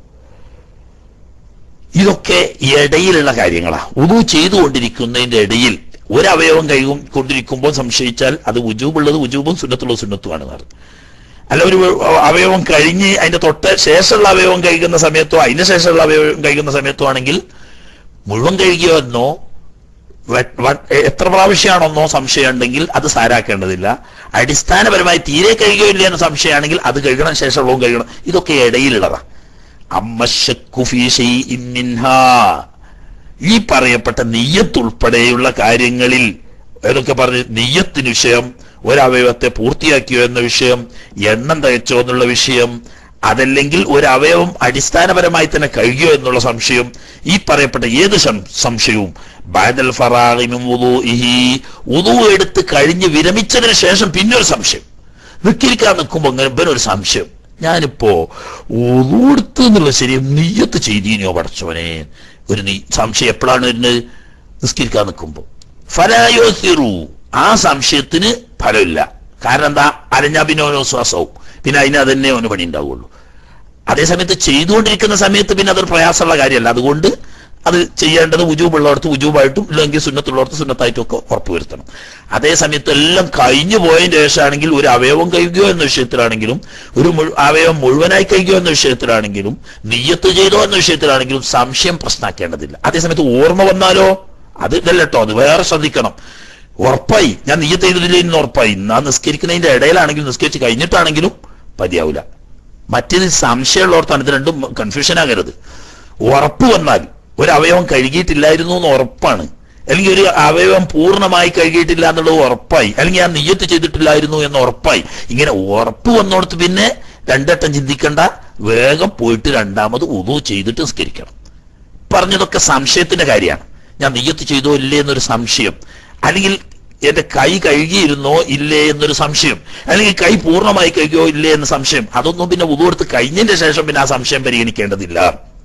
ഇതൊക്കെ ഇടയിലുള്ള കാര്യങ്ങളാ ഉദു ചെയ്തുകൊണ്ടിരിക്കുന്നതിന്റെ ഇടയിൽ ഒരവയവം കഴുകും കൊണ്ടിരിക്കുമ്പോൾ സംശയിച്ചാൽ അത് ഉജൂബുള്ളത് ഉജൂബും സുന്നത്തുള്ളത് സുന്നത്തുമാണ് എന്ന് പറഞ്ഞു അല്ല ഒരു അവയവം കഴിഞ്ഞ് അതിന്റെ തൊട്ട് ശേഷമുള്ള അവയവം കഴുകുന്ന സമയത്തോ അതിന് ശേഷമുള്ള അവയവം കഴുകുന്ന സമയത്തോ ആണെങ്കിൽ മുഴുവൻ കഴുകിയോ എന്നോ വെ- വ- എത്ര പ്രാവശ്യമാണെന്നോ സംശയം ഉണ്ടെങ്കിൽ അത് സാരാക്കേണ്ടതില്ല അടിസ്ഥാനപരമായി തീരെ കഴുകിയോ ഇല്ല എന്ന സംശയമാണെങ്കിൽ അത് കഴുകണം ശേഷമുള്ളതും കഴുകണം ഇതൊക്കെ ഇടയിലുള്ളതാ അമ്മശക്കു ഫീ ശൈഇൻ മിൻഹാ. ഈ പറയപ്പെട്ട നെയ്യത്ത് ഉൾപ്പെടെയുള്ള കാര്യങ്ങളിൽ ഏതൊക്കെ പറഞ്ഞ് നെയ്യത്തിന് വിഷയം ഒരവയവത്തെ പൂർത്തിയാക്കിയോ എന്ന വിഷയം എണ്ണം തയ്ച്ചോ എന്നുള്ള വിഷയം അതല്ലെങ്കിൽ ഒരു അവയവം അടിസ്ഥാനപരമായി തന്നെ കഴുകിയോ എന്നുള്ള സംശയം ഈ പറയപ്പെട്ട ഏത് സം- സംശയവും ബാദൽ ഫറാഹിനും ഉദു എടുത്ത് കഴിഞ്ഞ് വിരമിച്ചതിന് ശേഷം പിന്നെ ഒരു സംശയം നിൽക്കിരിക്കാൻ നിൽക്കുമ്പോ അങ്ങനെ ഇവന് ഒരു സംശയം ഞാനിപ്പോ ഉടുത്തു എന്നുള്ള ശരി നീയത്ത് ചെയ്തീനോ പടച്ചവനെ ഒരു നീ സംശയം എപ്പോഴാണ് വരുന്നത് നിസ്കരിക്കാൻ നിൽക്കുമ്പോ ഫലായോസിറു ആ സംശയത്തിന് ഫലമില്ല കാരണം എന്താ അരഞ്ഞാ പിന്നെ ഓരോ ശ്വാസവും പിന്നെ അതിന് അതന്നെ അവന് പണി ഉണ്ടാവുള്ളൂ അതേസമയത്ത് ചെയ്തുകൊണ്ടിരിക്കുന്ന സമയത്ത് പിന്നെ അതൊരു പ്രയാസമുള്ള കാര്യമല്ല അതുകൊണ്ട് അത് ചെയ്യേണ്ടത് ഉജൂബുള്ളവർക്ക് ഉജൂബായിട്ടും ഇല്ലെങ്കിൽ സുന്നത്തുള്ളവർക്ക് സുന്നത്തായിട്ടും ഒക്കെ ഉറപ്പുവരുത്തണം അതേ സമയത്ത് എല്ലാം കഴിഞ്ഞു പോയതിന് ശേഷമാണെങ്കിൽ ഒരു അവയവം കഴിക്കുകയോ എന്ന വിഷയത്തിലാണെങ്കിലും ഒരു മുഴു- അവയവം മുഴുവനായി കഴിക്കുകയോ എന്ന വിഷയത്തിലാണെങ്കിലും നിയ്യത്ത് ചെയ്തോ എന്ന വിഷയത്തിലാണെങ്കിലും സംശയം പ്രശ്നമാക്കേണ്ടതില്ല അതേസമയത്ത് ഓർമ്മ വന്നാലോ അത് ഇതല്ല കേട്ടോ അത് വേറെ ശ്രദ്ധിക്കണം ഉറപ്പായി ഞാൻ നീയത്ത് ചെയ്തിട്ടില്ല ഇന്ന് ഉറപ്പായി ഞാൻ നിസ്കരിക്കുന്നതിന്റെ ഇടയിലാണെങ്കിലും നിസ്കരിച്ച് കഴിഞ്ഞിട്ടാണെങ്കിലും മതിയാവില്ല മറ്റേത് സംശയമുള്ളവർക്കാണ് ഇത് രണ്ടും കൺഫ്യൂഷൻ ആകരുത് ഉറപ്പ് വന്നാൽ ഒരു അവയവം കഴുകിയിട്ടില്ലായിരുന്നു എന്ന് ഉറപ്പാണ് അല്ലെങ്കിൽ ഒരു അവയവം പൂർണ്ണമായി കഴുകിയിട്ടില്ല എന്നുള്ളത് ഉറപ്പായി അല്ലെങ്കിൽ ഞാൻ നിയ്യത്ത് ചെയ്തിട്ടില്ലായിരുന്നു എന്ന് ഉറപ്പായി ഇങ്ങനെ ഉറപ്പ് വന്നോടത്ത് പിന്നെ രണ്ടട്ടം ചിന്തിക്കണ്ട വേഗം പോയിട്ട് രണ്ടാമത് ഉതു ചെയ്തിട്ട് നിസ്കരിക്കണം പറഞ്ഞതൊക്കെ സംശയത്തിന്റെ കാര്യമാണ് ഞാൻ നിയ്യത്ത് ചെയ്തോ ഇല്ലേ എന്നൊരു സംശയം അല്ലെങ്കിൽ എന്റെ കൈ കഴുകിയിരുന്നോ ഇല്ലേ എന്നൊരു സംശയം അല്ലെങ്കിൽ കൈ പൂർണ്ണമായി കഴുകിയോ ഇല്ലേ എന്ന സംശയം അതൊന്നും പിന്നെ ഉതുകൊടുത്ത് കഴിഞ്ഞതിന്റെ ശേഷം പിന്നെ ആ സംശയം പരിഗണിക്കേണ്ടതില്ല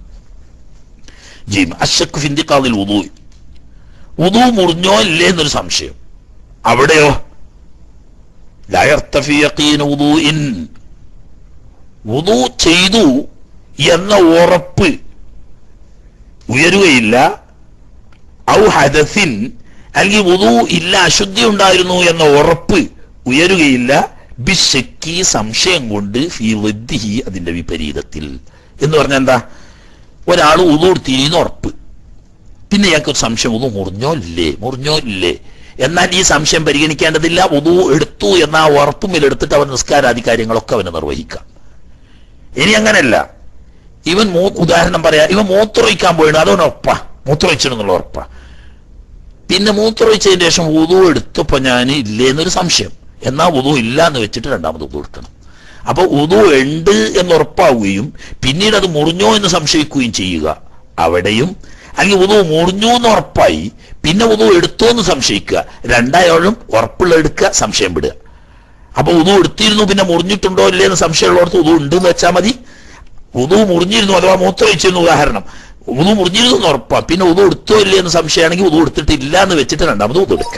ജീം അശക്ക് ഫിന്ദിക്കാതിൽ ഉദു ഉദു മുറിഞ്ഞോ ഇല്ലേ എന്നൊരു സംശയം അവിടെയോ ലയർത്തഫി യഖീന ഉദൂഇൻ ഉദു ചെയ്തു എന്ന ഉറപ്പ് ഉയരുകയില്ല ഔ ഹദസിൻ അല്ലെങ്കിൽ ഉദു ഇല്ല അശുദ്ധി ഉണ്ടായിരുന്നു എന്ന ഉറപ്പ് ഉയരുകയില്ല ബിശക്കി സംശയം കൊണ്ട് ഫീ വദ്ദിഹി അതിന്റെ വിപരീതത്തിൽ എന്ന് പറഞ്ഞാൽ എന്താ ഒരാൾ ഉദു എടുത്തിരുന്ന് ഉറപ്പ് പിന്നെ ഇയാൾക്ക് ഒരു സംശയം ഉദു മുറിഞ്ഞോ ഇല്ലേ മുറിഞ്ഞോ ഇല്ലേ എന്നാൽ ഈ സംശയം പരിഗണിക്കേണ്ടതില്ല ഉദു എടുത്തു എന്ന ആ ഉറപ്പുമിൽ എടുത്തിട്ട് അവൻ നിസ്കാരാധികാര്യങ്ങളൊക്കെ അവന് നിർവഹിക്കാം ഇനി അങ്ങനെയല്ല ഇവൻ മൂ ഉദാഹരണം പറയാ ഇവൻ മൂത്രമൊഴിക്കാൻ പോയിണ് അതവൻ ഉറപ്പാ മൂത്രമൊഴിച്ചിടുന്നുള്ള ഉറപ്പാ പിന്നെ മൂത്രമൊഴിച്ചതിന് ശേഷം ഉതു എടുത്തപ്പോ ഞാൻ ഇല്ലേ എന്നൊരു സംശയം എന്നാ ഉതു ഇല്ല എന്ന് വെച്ചിട്ട് രണ്ടാമത് ഉതു എടുക്കണം അപ്പൊ ഉതു ഉണ്ട് എന്ന് ഉറപ്പാവുകയും പിന്നീട് അത് മുറിഞ്ഞോ എന്ന് സംശയിക്കുകയും ചെയ്യുക അവിടെയും അല്ലെങ്കിൽ ഉതു മുറിഞ്ഞു എന്ന് ഉറപ്പായി പിന്നെ ഉതു എടുത്തോ എന്ന് സംശയിക്കുക രണ്ടായാളും ഉറപ്പുള്ള എടുക്കുക സംശയം വിടുക അപ്പൊ ഉതു എടുത്തിരുന്നു പിന്നെ മുറിഞ്ഞിട്ടുണ്ടോ ഇല്ലേ എന്ന് സംശയമുള്ളവർക്ക് ഉതു ഉണ്ട് എന്ന് വെച്ചാൽ മതി ഉതു മുറിഞ്ഞിരുന്നു അഥവാ മൂത്രമൊഴിച്ചിരുന്നു ഉദാഹരണം ഉതു മുറിഞ്ഞിരുന്നു എന്ന് ഉറപ്പാ പിന്നെ ഉതു എടുത്തോ ഇല്ലേ എന്ന് സംശയമാണെങ്കിൽ ഉതു എടുത്തിട്ടില്ല എന്ന് വെച്ചിട്ട് രണ്ടാമത് ഉതു എടുക്കുക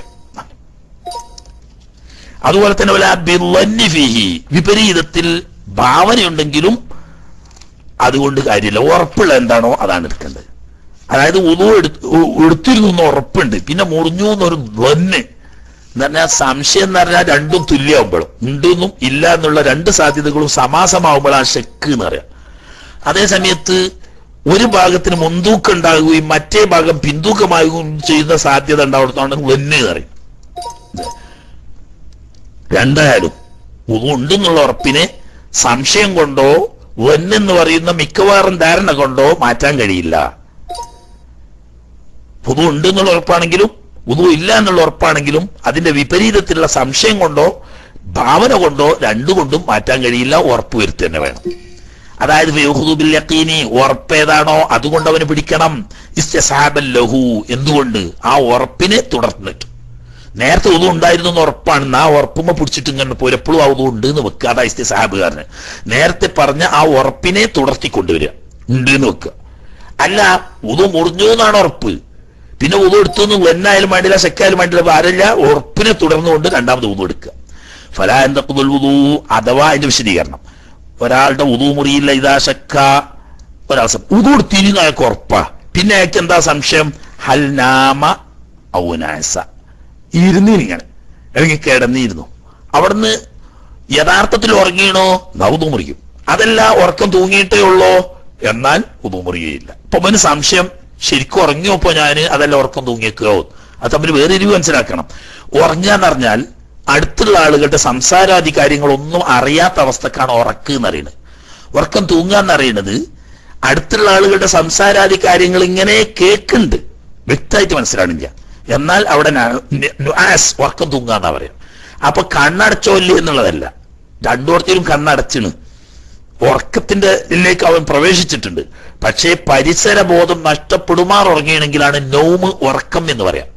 അതുപോലെ തന്നെ വല്ല ബിർളന്നി ഫീഹി വിപരീതത്തിൽ ഭാവനയുണ്ടെങ്കിലും അതുകൊണ്ട് കാര്യമില്ല ഉറപ്പുള്ള എന്താണോ അതാണ് എടുക്കേണ്ടത് അതായത് ഉതു എടുത്തിരുന്നു എന്ന് ഉറപ്പുണ്ട് പിന്നെ മുറിഞ്ഞു എന്നൊരു ധ്വന്ന് എന്ന് പറഞ്ഞാൽ സംശയം എന്ന് പറഞ്ഞാൽ രണ്ടും തുല്യമാകുമ്പോഴും ഉണ്ടെന്നും ഇല്ല എന്നുള്ള രണ്ട് സാധ്യതകളും സമാസമാകുമ്പോഴാണ് ഷെക്ക് എന്ന് പറയാം അതേ സമയത്ത് ഒരു ഭാഗത്തിന് മുൻതൂക്കം ഉണ്ടാകുകയും മറ്റേ ഭാഗം പിന്തൂക്കമാകുകയും ചെയ്യുന്ന സാധ്യത ഉണ്ടാവുന്നതാണ് വെന്ന് പറയും രണ്ടായാലും ഉണ്ടെന്നുള്ള ഉറപ്പിനെ സംശയം കൊണ്ടോ വെന്നെന്ന് പറയുന്ന മിക്കവാറും ധാരണ കൊണ്ടോ മാറ്റാൻ കഴിയില്ല ഉതു ഉണ്ട് എന്നുള്ള ഉറപ്പാണെങ്കിലും ഉതു ഇല്ല എന്നുള്ള ഉറപ്പാണെങ്കിലും അതിന്റെ വിപരീതത്തിലുള്ള സംശയം കൊണ്ടോ ഭാവന കൊണ്ടോ രണ്ടുകൊണ്ടും മാറ്റാൻ കഴിയില്ല ഉറപ്പ് വരുത്തി തന്നെ വേണം അതായത് ഫയഖുദുബിൽ യഖീനി ഉറപ്പേതാണോ അതുകൊണ്ട് അവന് പിടിക്കണം ഇസ്തിസാബൽ ലഹു എന്തുകൊണ്ട് ആ ഉറപ്പിനെ തുടർന്നിട്ട് നേരത്തെ ഉതു ഉണ്ടായിരുന്നു എന്ന് ഉറപ്പാണ് ആ ഉറപ്പുമ്മ പിടിച്ചിട്ട് ഇങ്ങനെ പോരപ്പോഴും ആ ഉതു ഉണ്ട് എന്ന് വെക്കുക അതാ ഇസ്തിസാബുകാരന് നേരത്തെ പറഞ്ഞ ആ ഉറപ്പിനെ തുടർത്തി കൊണ്ടുവരിക ഉണ്ട് എന്ന് വെക്കുക അല്ല ഉതു മുറിഞ്ഞു എന്നാണ് ഉറപ്പ് പിന്നെ ഉതു എടുത്തു എന്ന് എന്നായാലും വേണ്ടില്ല സെക്കായാലും വേണ്ടില്ല ആരല്ല ഉറപ്പിനെ തുടർന്നുകൊണ്ട് രണ്ടാമത് ഉതു എടുക്കുക ഫലാ എന്തൊക്കെ ഉതു അഥവാ അതിന്റെ വിശദീകരണം ഒരാളുടെ ഉതു മുറിയില്ല ഇതാ ശക്ക ഒരാൾ സം- ഉതു എടുത്തിരുന്നു അയാൾക്ക് ഉറപ്പാ പിന്നെ അയാൾക്ക് എന്താ സംശയം ഹൽനാമ ഔനാസ ഇരുന്നിങ്ങനെ അല്ലെങ്കിൽ കിടന്നിരുന്നു അവിടുന്ന് യഥാർത്ഥത്തിൽ ഉറങ്ങിയണോ നൗതു മുറിയും അതല്ല ഉറക്കം തൂങ്ങിയിട്ടേ ഉള്ളോ എന്നാൽ ഉതു മുറിയുകയില്ല അപ്പൊ അവന് സംശയം ശരിക്കും ഉറങ്ങിയപ്പോ ഞാന് അതല്ല ഉറക്കം തൂങ്ങിയേക്കോ അത് തമ്മിൽ വേറെ ഇരിവ് മനസ്സിലാക്കണം ഉറങ്ങുക എന്ന് പറഞ്ഞാൽ അടുത്തുള്ള ആളുകളുടെ സംസാരാദി കാര്യങ്ങളൊന്നും അറിയാത്ത അവസ്ഥക്കാണ് ഉറക്ക് എന്നറിയുന്നത് ഉറക്കം തൂങ്ങുക എന്നറിയുന്നത് അടുത്തുള്ള ആളുകളുടെ സംസാരാദി കാര്യങ്ങൾ ഇങ്ങനെ കേൾക്കുന്നുണ്ട് വ്യക്തമായിട്ട് മനസ്സിലാണില്ല എന്നാൽ അവിടെ ന- നുആസ് ഉറക്കം തൂങ്ങുക എന്നാ പറയാം അപ്പൊ കണ്ണടച്ചോല്ലേ എന്നുള്ളതല്ല രണ്ടോടത്തിലും കണ്ണടച്ചിണ് ഉറക്കത്തിന്റെ ഇതിലേക്ക് അവൻ പ്രവേശിച്ചിട്ടുണ്ട് പക്ഷേ പരിസര ബോധം നഷ്ടപ്പെടുമാർ ഉറങ്ങിയണെങ്കിലാണ് നോമ് ഉറക്കം എന്ന് പറയാം